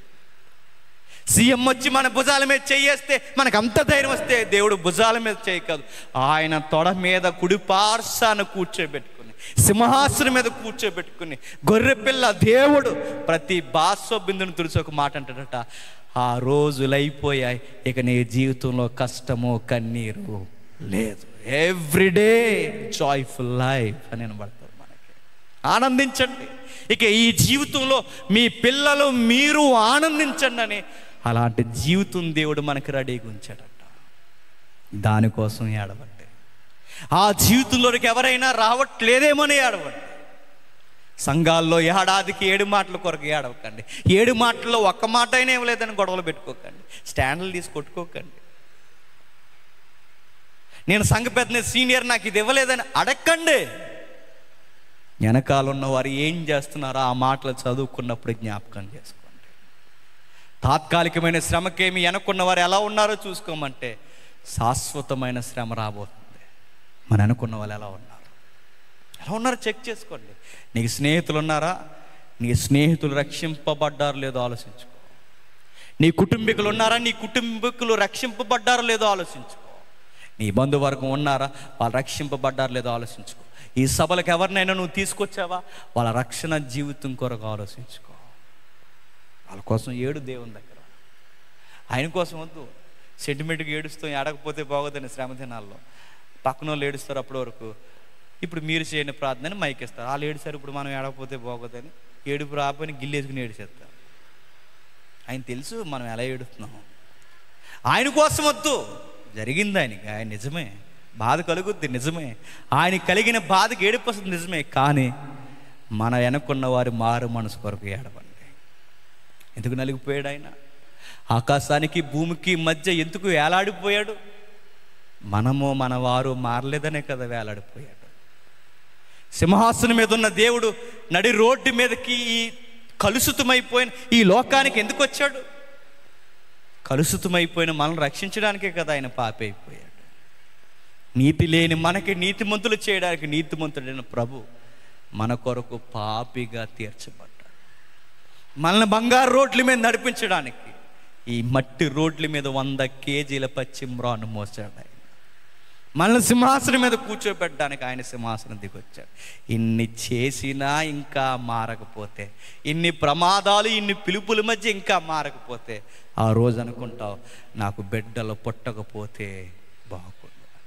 సీఎం వచ్చి మన భుజాల మీద చెయ్యేస్తే మనకు అంత ధైర్యం వస్తే దేవుడు భుజాల మీద చేయి కాదు ఆయన తొడ మీద కుడి పార్శాన కూర్చోబెట్టుకుని సింహాసనం మీద కూర్చోబెట్టుకుని గొర్రె పిల్ల దేవుడు ప్రతి బాసో బిందును తుడిచి ఒక మాట అంటాడట ఆ రోజులు అయిపోయాయి ఇక నీ జీవితంలో కష్టము కన్నీరు లేదు ఎవ్రీడే జాయ్ఫుల్ లైఫ్ అని వినబడతారు మనకి ఆనందించండి ఇక ఈ జీవితంలో మీ పిల్లలు మీరు ఆనందించండి అని అలాంటి జీవితం దేవుడు మనకి రెడీగా ఉంచాడట దానికోసం ఏడవండి ఆ జీవితంలోకి ఎవరైనా రావట్లేదేమని ఏడవండి సంఘాల్లో ఏడాదికి ఏడు మాటల కొరకు ఏడవకండి ఏడు మాటల్లో ఒక్క మాట అయినా ఇవ్వలేదని గొడవలు పెట్టుకోకండి స్టాండ్లు తీసి కొట్టుకోకండి నేను సంఘ పెద్ద సీనియర్ నాకు ఇది ఇవ్వలేదని అడగండి వెనకాల ఉన్న వారు ఏం చేస్తున్నారో ఆ మాటలు చదువుకున్నప్పుడు జ్ఞాపకం చేసుకోండి తాత్కాలికమైన శ్రమకేమి వెనక్కున్న వారు ఎలా ఉన్నారో చూసుకోమంటే శాశ్వతమైన శ్రమ రాబోతుంది మన అనుకున్న వాళ్ళు ఎలా ఉన్నారు ఎలా ఉన్నారో చెక్ చేసుకోండి నీకు స్నేహితులు ఉన్నారా నీ స్నేహితులు రక్షింపబడ్డారు లేదో ఆలోచించుకో నీ కుటుంబీకులు ఉన్నారా నీ కుటుంబీకులు రక్షింపబడ్డారో లేదో ఆలోచించుకో నీ బంధువర్గం ఉన్నారా వాళ్ళు రక్షింపబడ్డారు లేదో ఆలోచించుకో ఈ సభలకు ఎవరినైనా నువ్వు తీసుకొచ్చావా వాళ్ళ రక్షణ జీవితం కొరకు ఆలోచించుకో వాళ్ళ కోసం ఏడు దేవుని దగ్గర ఆయన కోసం వద్దు సెంటిమెంట్గా ఏడుస్తూ ఏడకపోతే బాగోదని శ్రమ దినాల్లో పక్కన వాళ్ళు ఏడుస్తారు అప్పటి వరకు ఇప్పుడు మీరు చేయని ప్రార్థన మైకేస్తారు వాళ్ళు ఏడుస్తారు ఇప్పుడు మనం ఏడకపోతే బాగోదని ఏడుపు రాపోయిన గిల్లేసుకుని ఏడిచేస్తారు ఆయన తెలుసు మనం ఎలా ఏడుస్తున్నాం ఆయన కోసం వద్దు జరిగింది ఆయనకి ఆయన నిజమే బాధ కలుగుద్ది నిజమే ఆయన కలిగిన బాధకి ఏడుపు వస్తుంది నిజమే కానీ మన వెనకున్న వారి మారు మనసు కొరకు ఏడవండి ఎందుకు నలిగిపోయాడు ఆయన ఆకాశానికి భూమికి మధ్య ఎందుకు వేలాడిపోయాడు మనము మన వారు మారలేదనే కదా వేలాడిపోయాడు సింహాసనం మీద ఉన్న దేవుడు నడి రోడ్డు మీదకి ఈ కలుషితమైపోయిన ఈ లోకానికి ఎందుకు వచ్చాడు కలుషితమైపోయిన మనల్ని రక్షించడానికే కదా ఆయన పాపి అయిపోయాడు నీతి లేని మనకి నీతిమంతులు చేయడానికి నీతిమంతుడైన ప్రభు మన కొరకు పాపిగా తీర్చబడ్డాడు మనల్ని బంగారు రోడ్ల మీద నడిపించడానికి ఈ మట్టి రోడ్ల మీద వంద కేజీల పచ్చిమ్రాను మోసాడు ఆయన మనల్ని సింహాసనం మీద కూర్చోబెట్టడానికి ఆయన సింహాసనం దిగొచ్చాడు ఇన్ని చేసినా ఇంకా మారకపోతే ఇన్ని ప్రమాదాలు ఇన్ని పిలుపుల మధ్య ఇంకా మారకపోతే ఆ రోజు అనుకుంటావు నాకు బిడ్డలు పుట్టకపోతే బాగుండు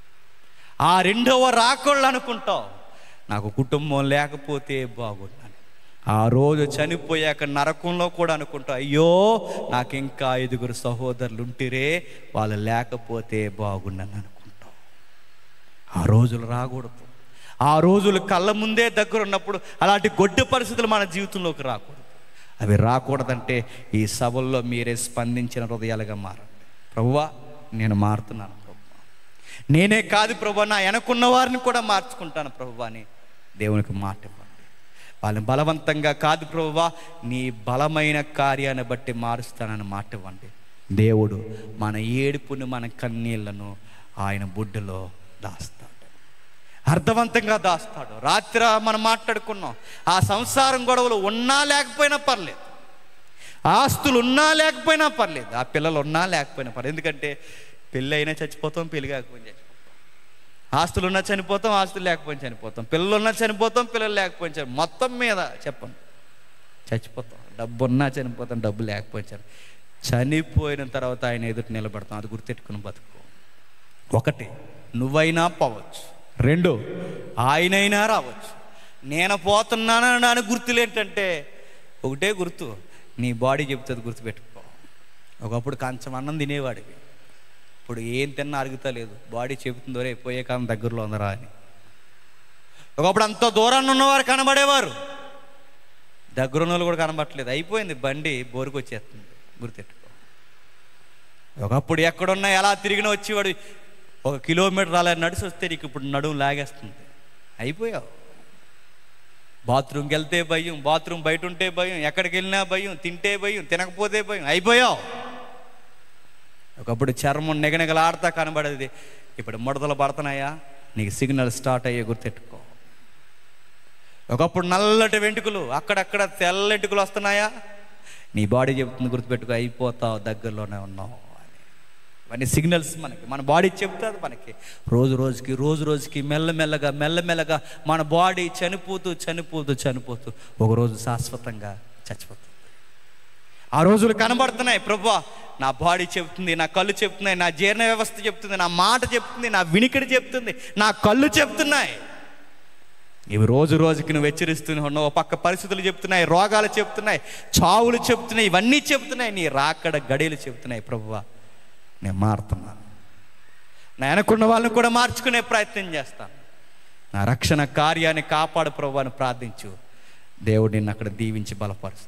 ఆ రెండవ రాకోళ్ళు అనుకుంటావు నాకు కుటుంబం లేకపోతే బాగుండని ఆ రోజు చనిపోయాక నరకంలో కూడా అనుకుంటావు అయ్యో నాకు ఇంకా ఐదుగురు సహోదరులు ఉంటిరే వాళ్ళు లేకపోతే బాగుండని అనుకుంటావు ఆ రోజులు రాకూడదు ఆ రోజులు కళ్ళ ముందే దగ్గర ఉన్నప్పుడు అలాంటి గొడ్డు పరిస్థితులు మన జీవితంలోకి రాకూడదు అవి రాకూడదంటే ఈ సభల్లో మీరే స్పందించిన హృదయాలుగా మారండి ప్రభువా నేను మారుతున్నాను ప్రభు నేనే కాదు ప్రభు నా వెనకున్న వారిని కూడా మార్చుకుంటాను ప్రభు అని దేవునికి మాట ఇవ్వండి వాళ్ళని బలవంతంగా కాదు ప్రభువా నీ బలమైన కార్యాన్ని బట్టి మారుస్తానని మాట ఇవ్వండి దేవుడు మన ఏడుపుని మన కన్నీళ్లను ఆయన బుడ్డలో దాస్తాడు అర్థవంతంగా దాస్తాడు రాత్రి మనం మాట్లాడుకున్నాం ఆ సంసారం గొడవలు ఉన్నా లేకపోయినా పర్లేదు ఆస్తులు ఉన్నా లేకపోయినా పర్లేదు ఆ పిల్లలు ఉన్నా లేకపోయినా పర్లేదు ఎందుకంటే పెళ్ళి అయినా చచ్చిపోతాం పెళ్లి కాకపోయినా చచ్చిపోతాం ఆస్తులు ఉన్నా చనిపోతాం ఆస్తులు లేకపోయినా చనిపోతాం పిల్లలు ఉన్నా చనిపోతాం పిల్లలు లేకపోయినా చని మొత్తం మీద చెప్పండి చచ్చిపోతాం డబ్బు ఉన్నా చనిపోతాం డబ్బు లేకపోయినా చని చనిపోయిన తర్వాత ఆయన ఎదుటి నిలబడతాం అది గుర్తెట్టుకుని బతుకో ఒకటి నువ్వైనా పోవచ్చు రెండు ఆయనైనా రావచ్చు నేను పోతున్నాను అని గుర్తులు ఏంటంటే ఒకటే గుర్తు నీ బాడీ చెప్తుంది గుర్తుపెట్టుకో ఒకప్పుడు కంచం అన్నం తినేవాడివి ఇప్పుడు ఏం తిన్నా అరుగుతా లేదు బాడీ చెబుతుందో రే పోయే కాలం దగ్గరలో ఉందరా అని ఒకప్పుడు అంత దూరాన్ని ఉన్నవారు కనబడేవారు దగ్గర ఉన్న వాళ్ళు కూడా కనబడట్లేదు అయిపోయింది బండి బోరుకు వచ్చేస్తుంది గుర్తెట్టుకో ఒకప్పుడు ఎక్కడున్నా ఎలా తిరిగినా వచ్చేవాడు ఒక కిలోమీటర్ అలా నడిచి వస్తే నీకు ఇప్పుడు నడుము లాగేస్తుంది అయిపోయావు బాత్రూమ్కి వెళ్తే భయం బాత్రూమ్ బయట ఉంటే భయం ఎక్కడికి వెళ్ళినా భయం తింటే భయం తినకపోతే భయం అయిపోయావు ఒకప్పుడు చర్మం నిగనిగలాడుతా కనబడేది ఇప్పుడు ముడతలు పడుతున్నాయా నీకు సిగ్నల్ స్టార్ట్ అయ్యే గుర్తెట్టుకో ఒకప్పుడు నల్లటి వెంట్రుకలు అక్కడక్కడ తెల్లెంటుకలు వస్తున్నాయా నీ బాడీ చెబుతుంది గుర్తుపెట్టుకో అయిపోతావు దగ్గరలోనే ఉన్నావు అని ఇవన్నీ సిగ్నల్స్ మనకి మన బాడీ చెప్తుంది మనకి రోజు రోజుకి రోజు రోజుకి మెల్లమెల్లగా మెల్లమెల్లగా మన బాడీ చనిపోతూ చనిపోతూ చనిపోతూ ఒక రోజు శాశ్వతంగా చచ్చిపోతుంది ఆ రోజులు కనబడుతున్నాయి ప్రభా నా బాడీ చెప్తుంది నా కళ్ళు చెప్తున్నాయి నా జీర్ణ వ్యవస్థ చెప్తుంది నా మాట చెప్తుంది నా వినికిడి చెప్తుంది నా కళ్ళు చెప్తున్నాయి ఇవి రోజు రోజుకి నువ్వు హెచ్చరిస్తూనే ఉన్నావు ఒక పక్క పరిస్థితులు చెప్తున్నాయి రోగాలు చెప్తున్నాయి చావులు చెప్తున్నాయి ఇవన్నీ చెప్తున్నాయి నీ రాకడ గడియలు చెప్తున్నాయి ప్రభువా నేను మారుతున్నాను నా వెనకున్న వాళ్ళని కూడా మార్చుకునే ప్రయత్నం చేస్తాను నా రక్షణ కార్యాన్ని కాపాడు ప్రభు అని ప్రార్థించు దేవుడు నిన్ను అక్కడ దీవించి బలపరుస్తాడు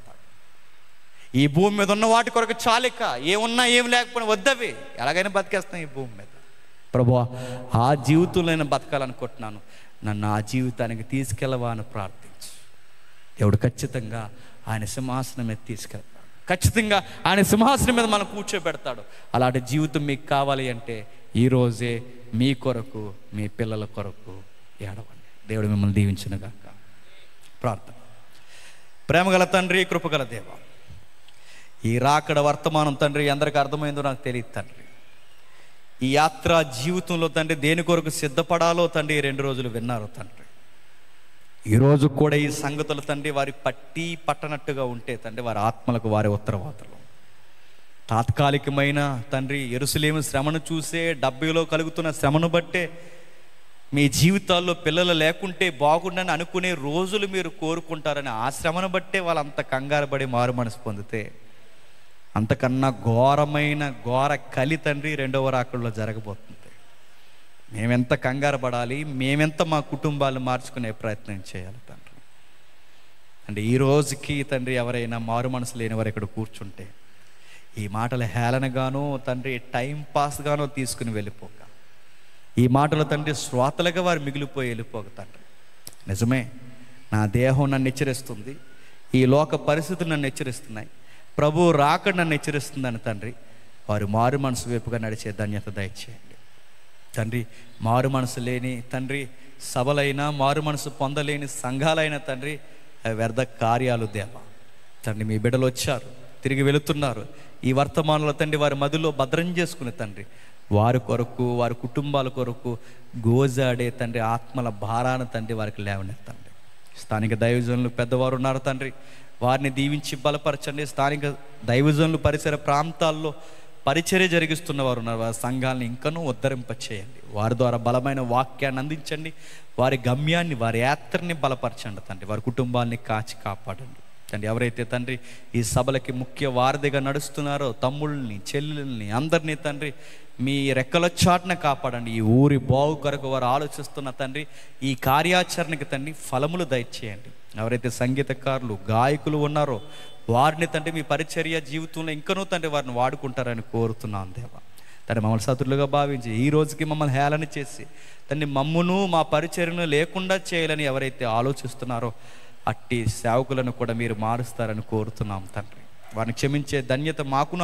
ఈ భూమి మీద ఉన్న వాటి కొరకు చాలిక ఏమున్నా ఏం లేకపోయినా వద్దవి ఎలాగైనా బతికేస్తాం ఈ భూమి మీద ప్రభు ఆ జీవితంలో నేను బతకాలనుకుంటున్నాను నన్ను ఆ జీవితానికి తీసుకెళ్ళవా అని ప్రార్థించు దేవుడు ఖచ్చితంగా ఆయన సింహాసనం మీద తీసుకెళ్తాడు ఖచ్చితంగా ఆయన సింహాసనం మీద మనం కూర్చోబెడతాడు అలాంటి జీవితం మీకు కావాలి అంటే ఈ రోజే మీ కొరకు మీ పిల్లల కొరకు ఏడవండి దేవుడు మిమ్మల్ని దీవించునుగాక ప్రార్థన ప్రేమగల తండ్రి కృపగల దేవ ఈ రాకడ వర్తమానం తండ్రి ఎందరికి అర్థమైందో నాకు తెలియదు తండ్రి ఈ యాత్ర జీవితంలో తండ్రి దేని కొరకు సిద్ధపడాలో తండ్రి ఈ రెండు రోజులు విన్నారు తండ్రి ఈరోజు కూడా ఈ సంగతులు తండ్రి వారి పట్టి పట్టనట్టుగా ఉంటే తండ్రి వారి ఆత్మలకు వారి ఉత్తరవాదులు తాత్కాలికమైన తండ్రి ఎరుసలేము శ్రమను చూసే డబ్బీలో కలుగుతున్న శ్రమను బట్టే మీ జీవితాల్లో పిల్లలు లేకుంటే బాగుండని అనుకునే రోజులు మీరు కోరుకుంటారని ఆ శ్రమను బట్టే వాళ్ళంత కంగారు పడి మారు మనసు పొందితే అంతకన్నా ఘోరమైన ఘోర కలి తండ్రి రెండవ రాకడలో జరగబోతుంది మేమెంత కంగారు పడాలి మేమెంత మా కుటుంబాలు మార్చుకునే ప్రయత్నం చేయాలి తండ్రి అంటే ఈ రోజుకి తండ్రి ఎవరైనా మారు మనసు లేని వారు ఇక్కడ కూర్చుంటే ఈ మాటలు హేళనగానో తండ్రి టైం పాస్గానో తీసుకుని వెళ్ళిపోక ఈ మాటలు తండ్రి శ్రోతలుగా వారు మిగిలిపోయి వెళ్ళిపోక తండ్రి నిజమే నా దేహం నన్ను హెచ్చరిస్తుంది ఈ లోక పరిస్థితులు నన్ను హెచ్చరిస్తున్నాయి ప్రభు రాక నన్ను హెచ్చరిస్తుందని తండ్రి వారు మారు మనసు వైపుగా నడిచే ధన్యత దయచేయండి తండ్రి మారు మనసు లేని తండ్రి సభలైనా మారు మనసు పొందలేని సంఘాలైన తండ్రి అవి వ్యర్థ కార్యాలు దేవ తండ్రి మీ బిడ్డలు వచ్చారు తిరిగి వెళుతున్నారు ఈ వర్తమానంలో తండ్రి వారి మదిలో భద్రం చేసుకుని తండ్రి వారి కొరకు వారి కుటుంబాల కొరకు గోజాడే తండ్రి ఆత్మల భారాన తండ్రి వారికి లేవనెత్తండి స్థానిక దైవజనులు పెద్దవారు ఉన్నారు తండ్రి వారిని దీవించి బలపరచండి స్థానిక దైవజనులు పరిసర ప్రాంతాల్లో పరిచర్య జరిగిస్తున్న వారు ఉన్నారు వారి సంఘాలను ఇంకనూ ఉద్ధరింపచేయండి వారి ద్వారా బలమైన వాక్యాన్ని అందించండి వారి గమ్యాన్ని వారి యాత్రని బలపరచండి తండ్రి వారి కుటుంబాన్ని కాచి కాపాడండి తండ్రి ఎవరైతే తండ్రి ఈ సభలకి ముఖ్య వారధిగా నడుస్తున్నారో తమ్ముళ్ళని చెల్లెల్ని అందరినీ తండ్రి మీ రెక్కల చాటున కాపాడండి ఈ ఊరి బాగు కొరకు వారు ఆలోచిస్తున్న తండ్రి ఈ కార్యాచరణకి తండ్రి ఫలములు దయచేయండి ఎవరైతే సంగీతకారులు గాయకులు ఉన్నారో వారిని తండ్రి మీ పరిచర్య జీవితంలో ఇంకనూ తండ్రి వారిని వాడుకుంటారని కోరుతున్నాను దేవా తండ్రి మమ్మల్ని శత్రులుగా భావించి ఈ రోజుకి మమ్మల్ని హేళన చేసి తండ్రి మమ్మును మా పరిచర్యను లేకుండా చేయాలని ఎవరైతే ఆలోచిస్తున్నారో అట్టి సేవకులను కూడా మీరు మారుస్తారని కోరుతున్నాం తండ్రి వారిని క్షమించే ధన్యత మాకు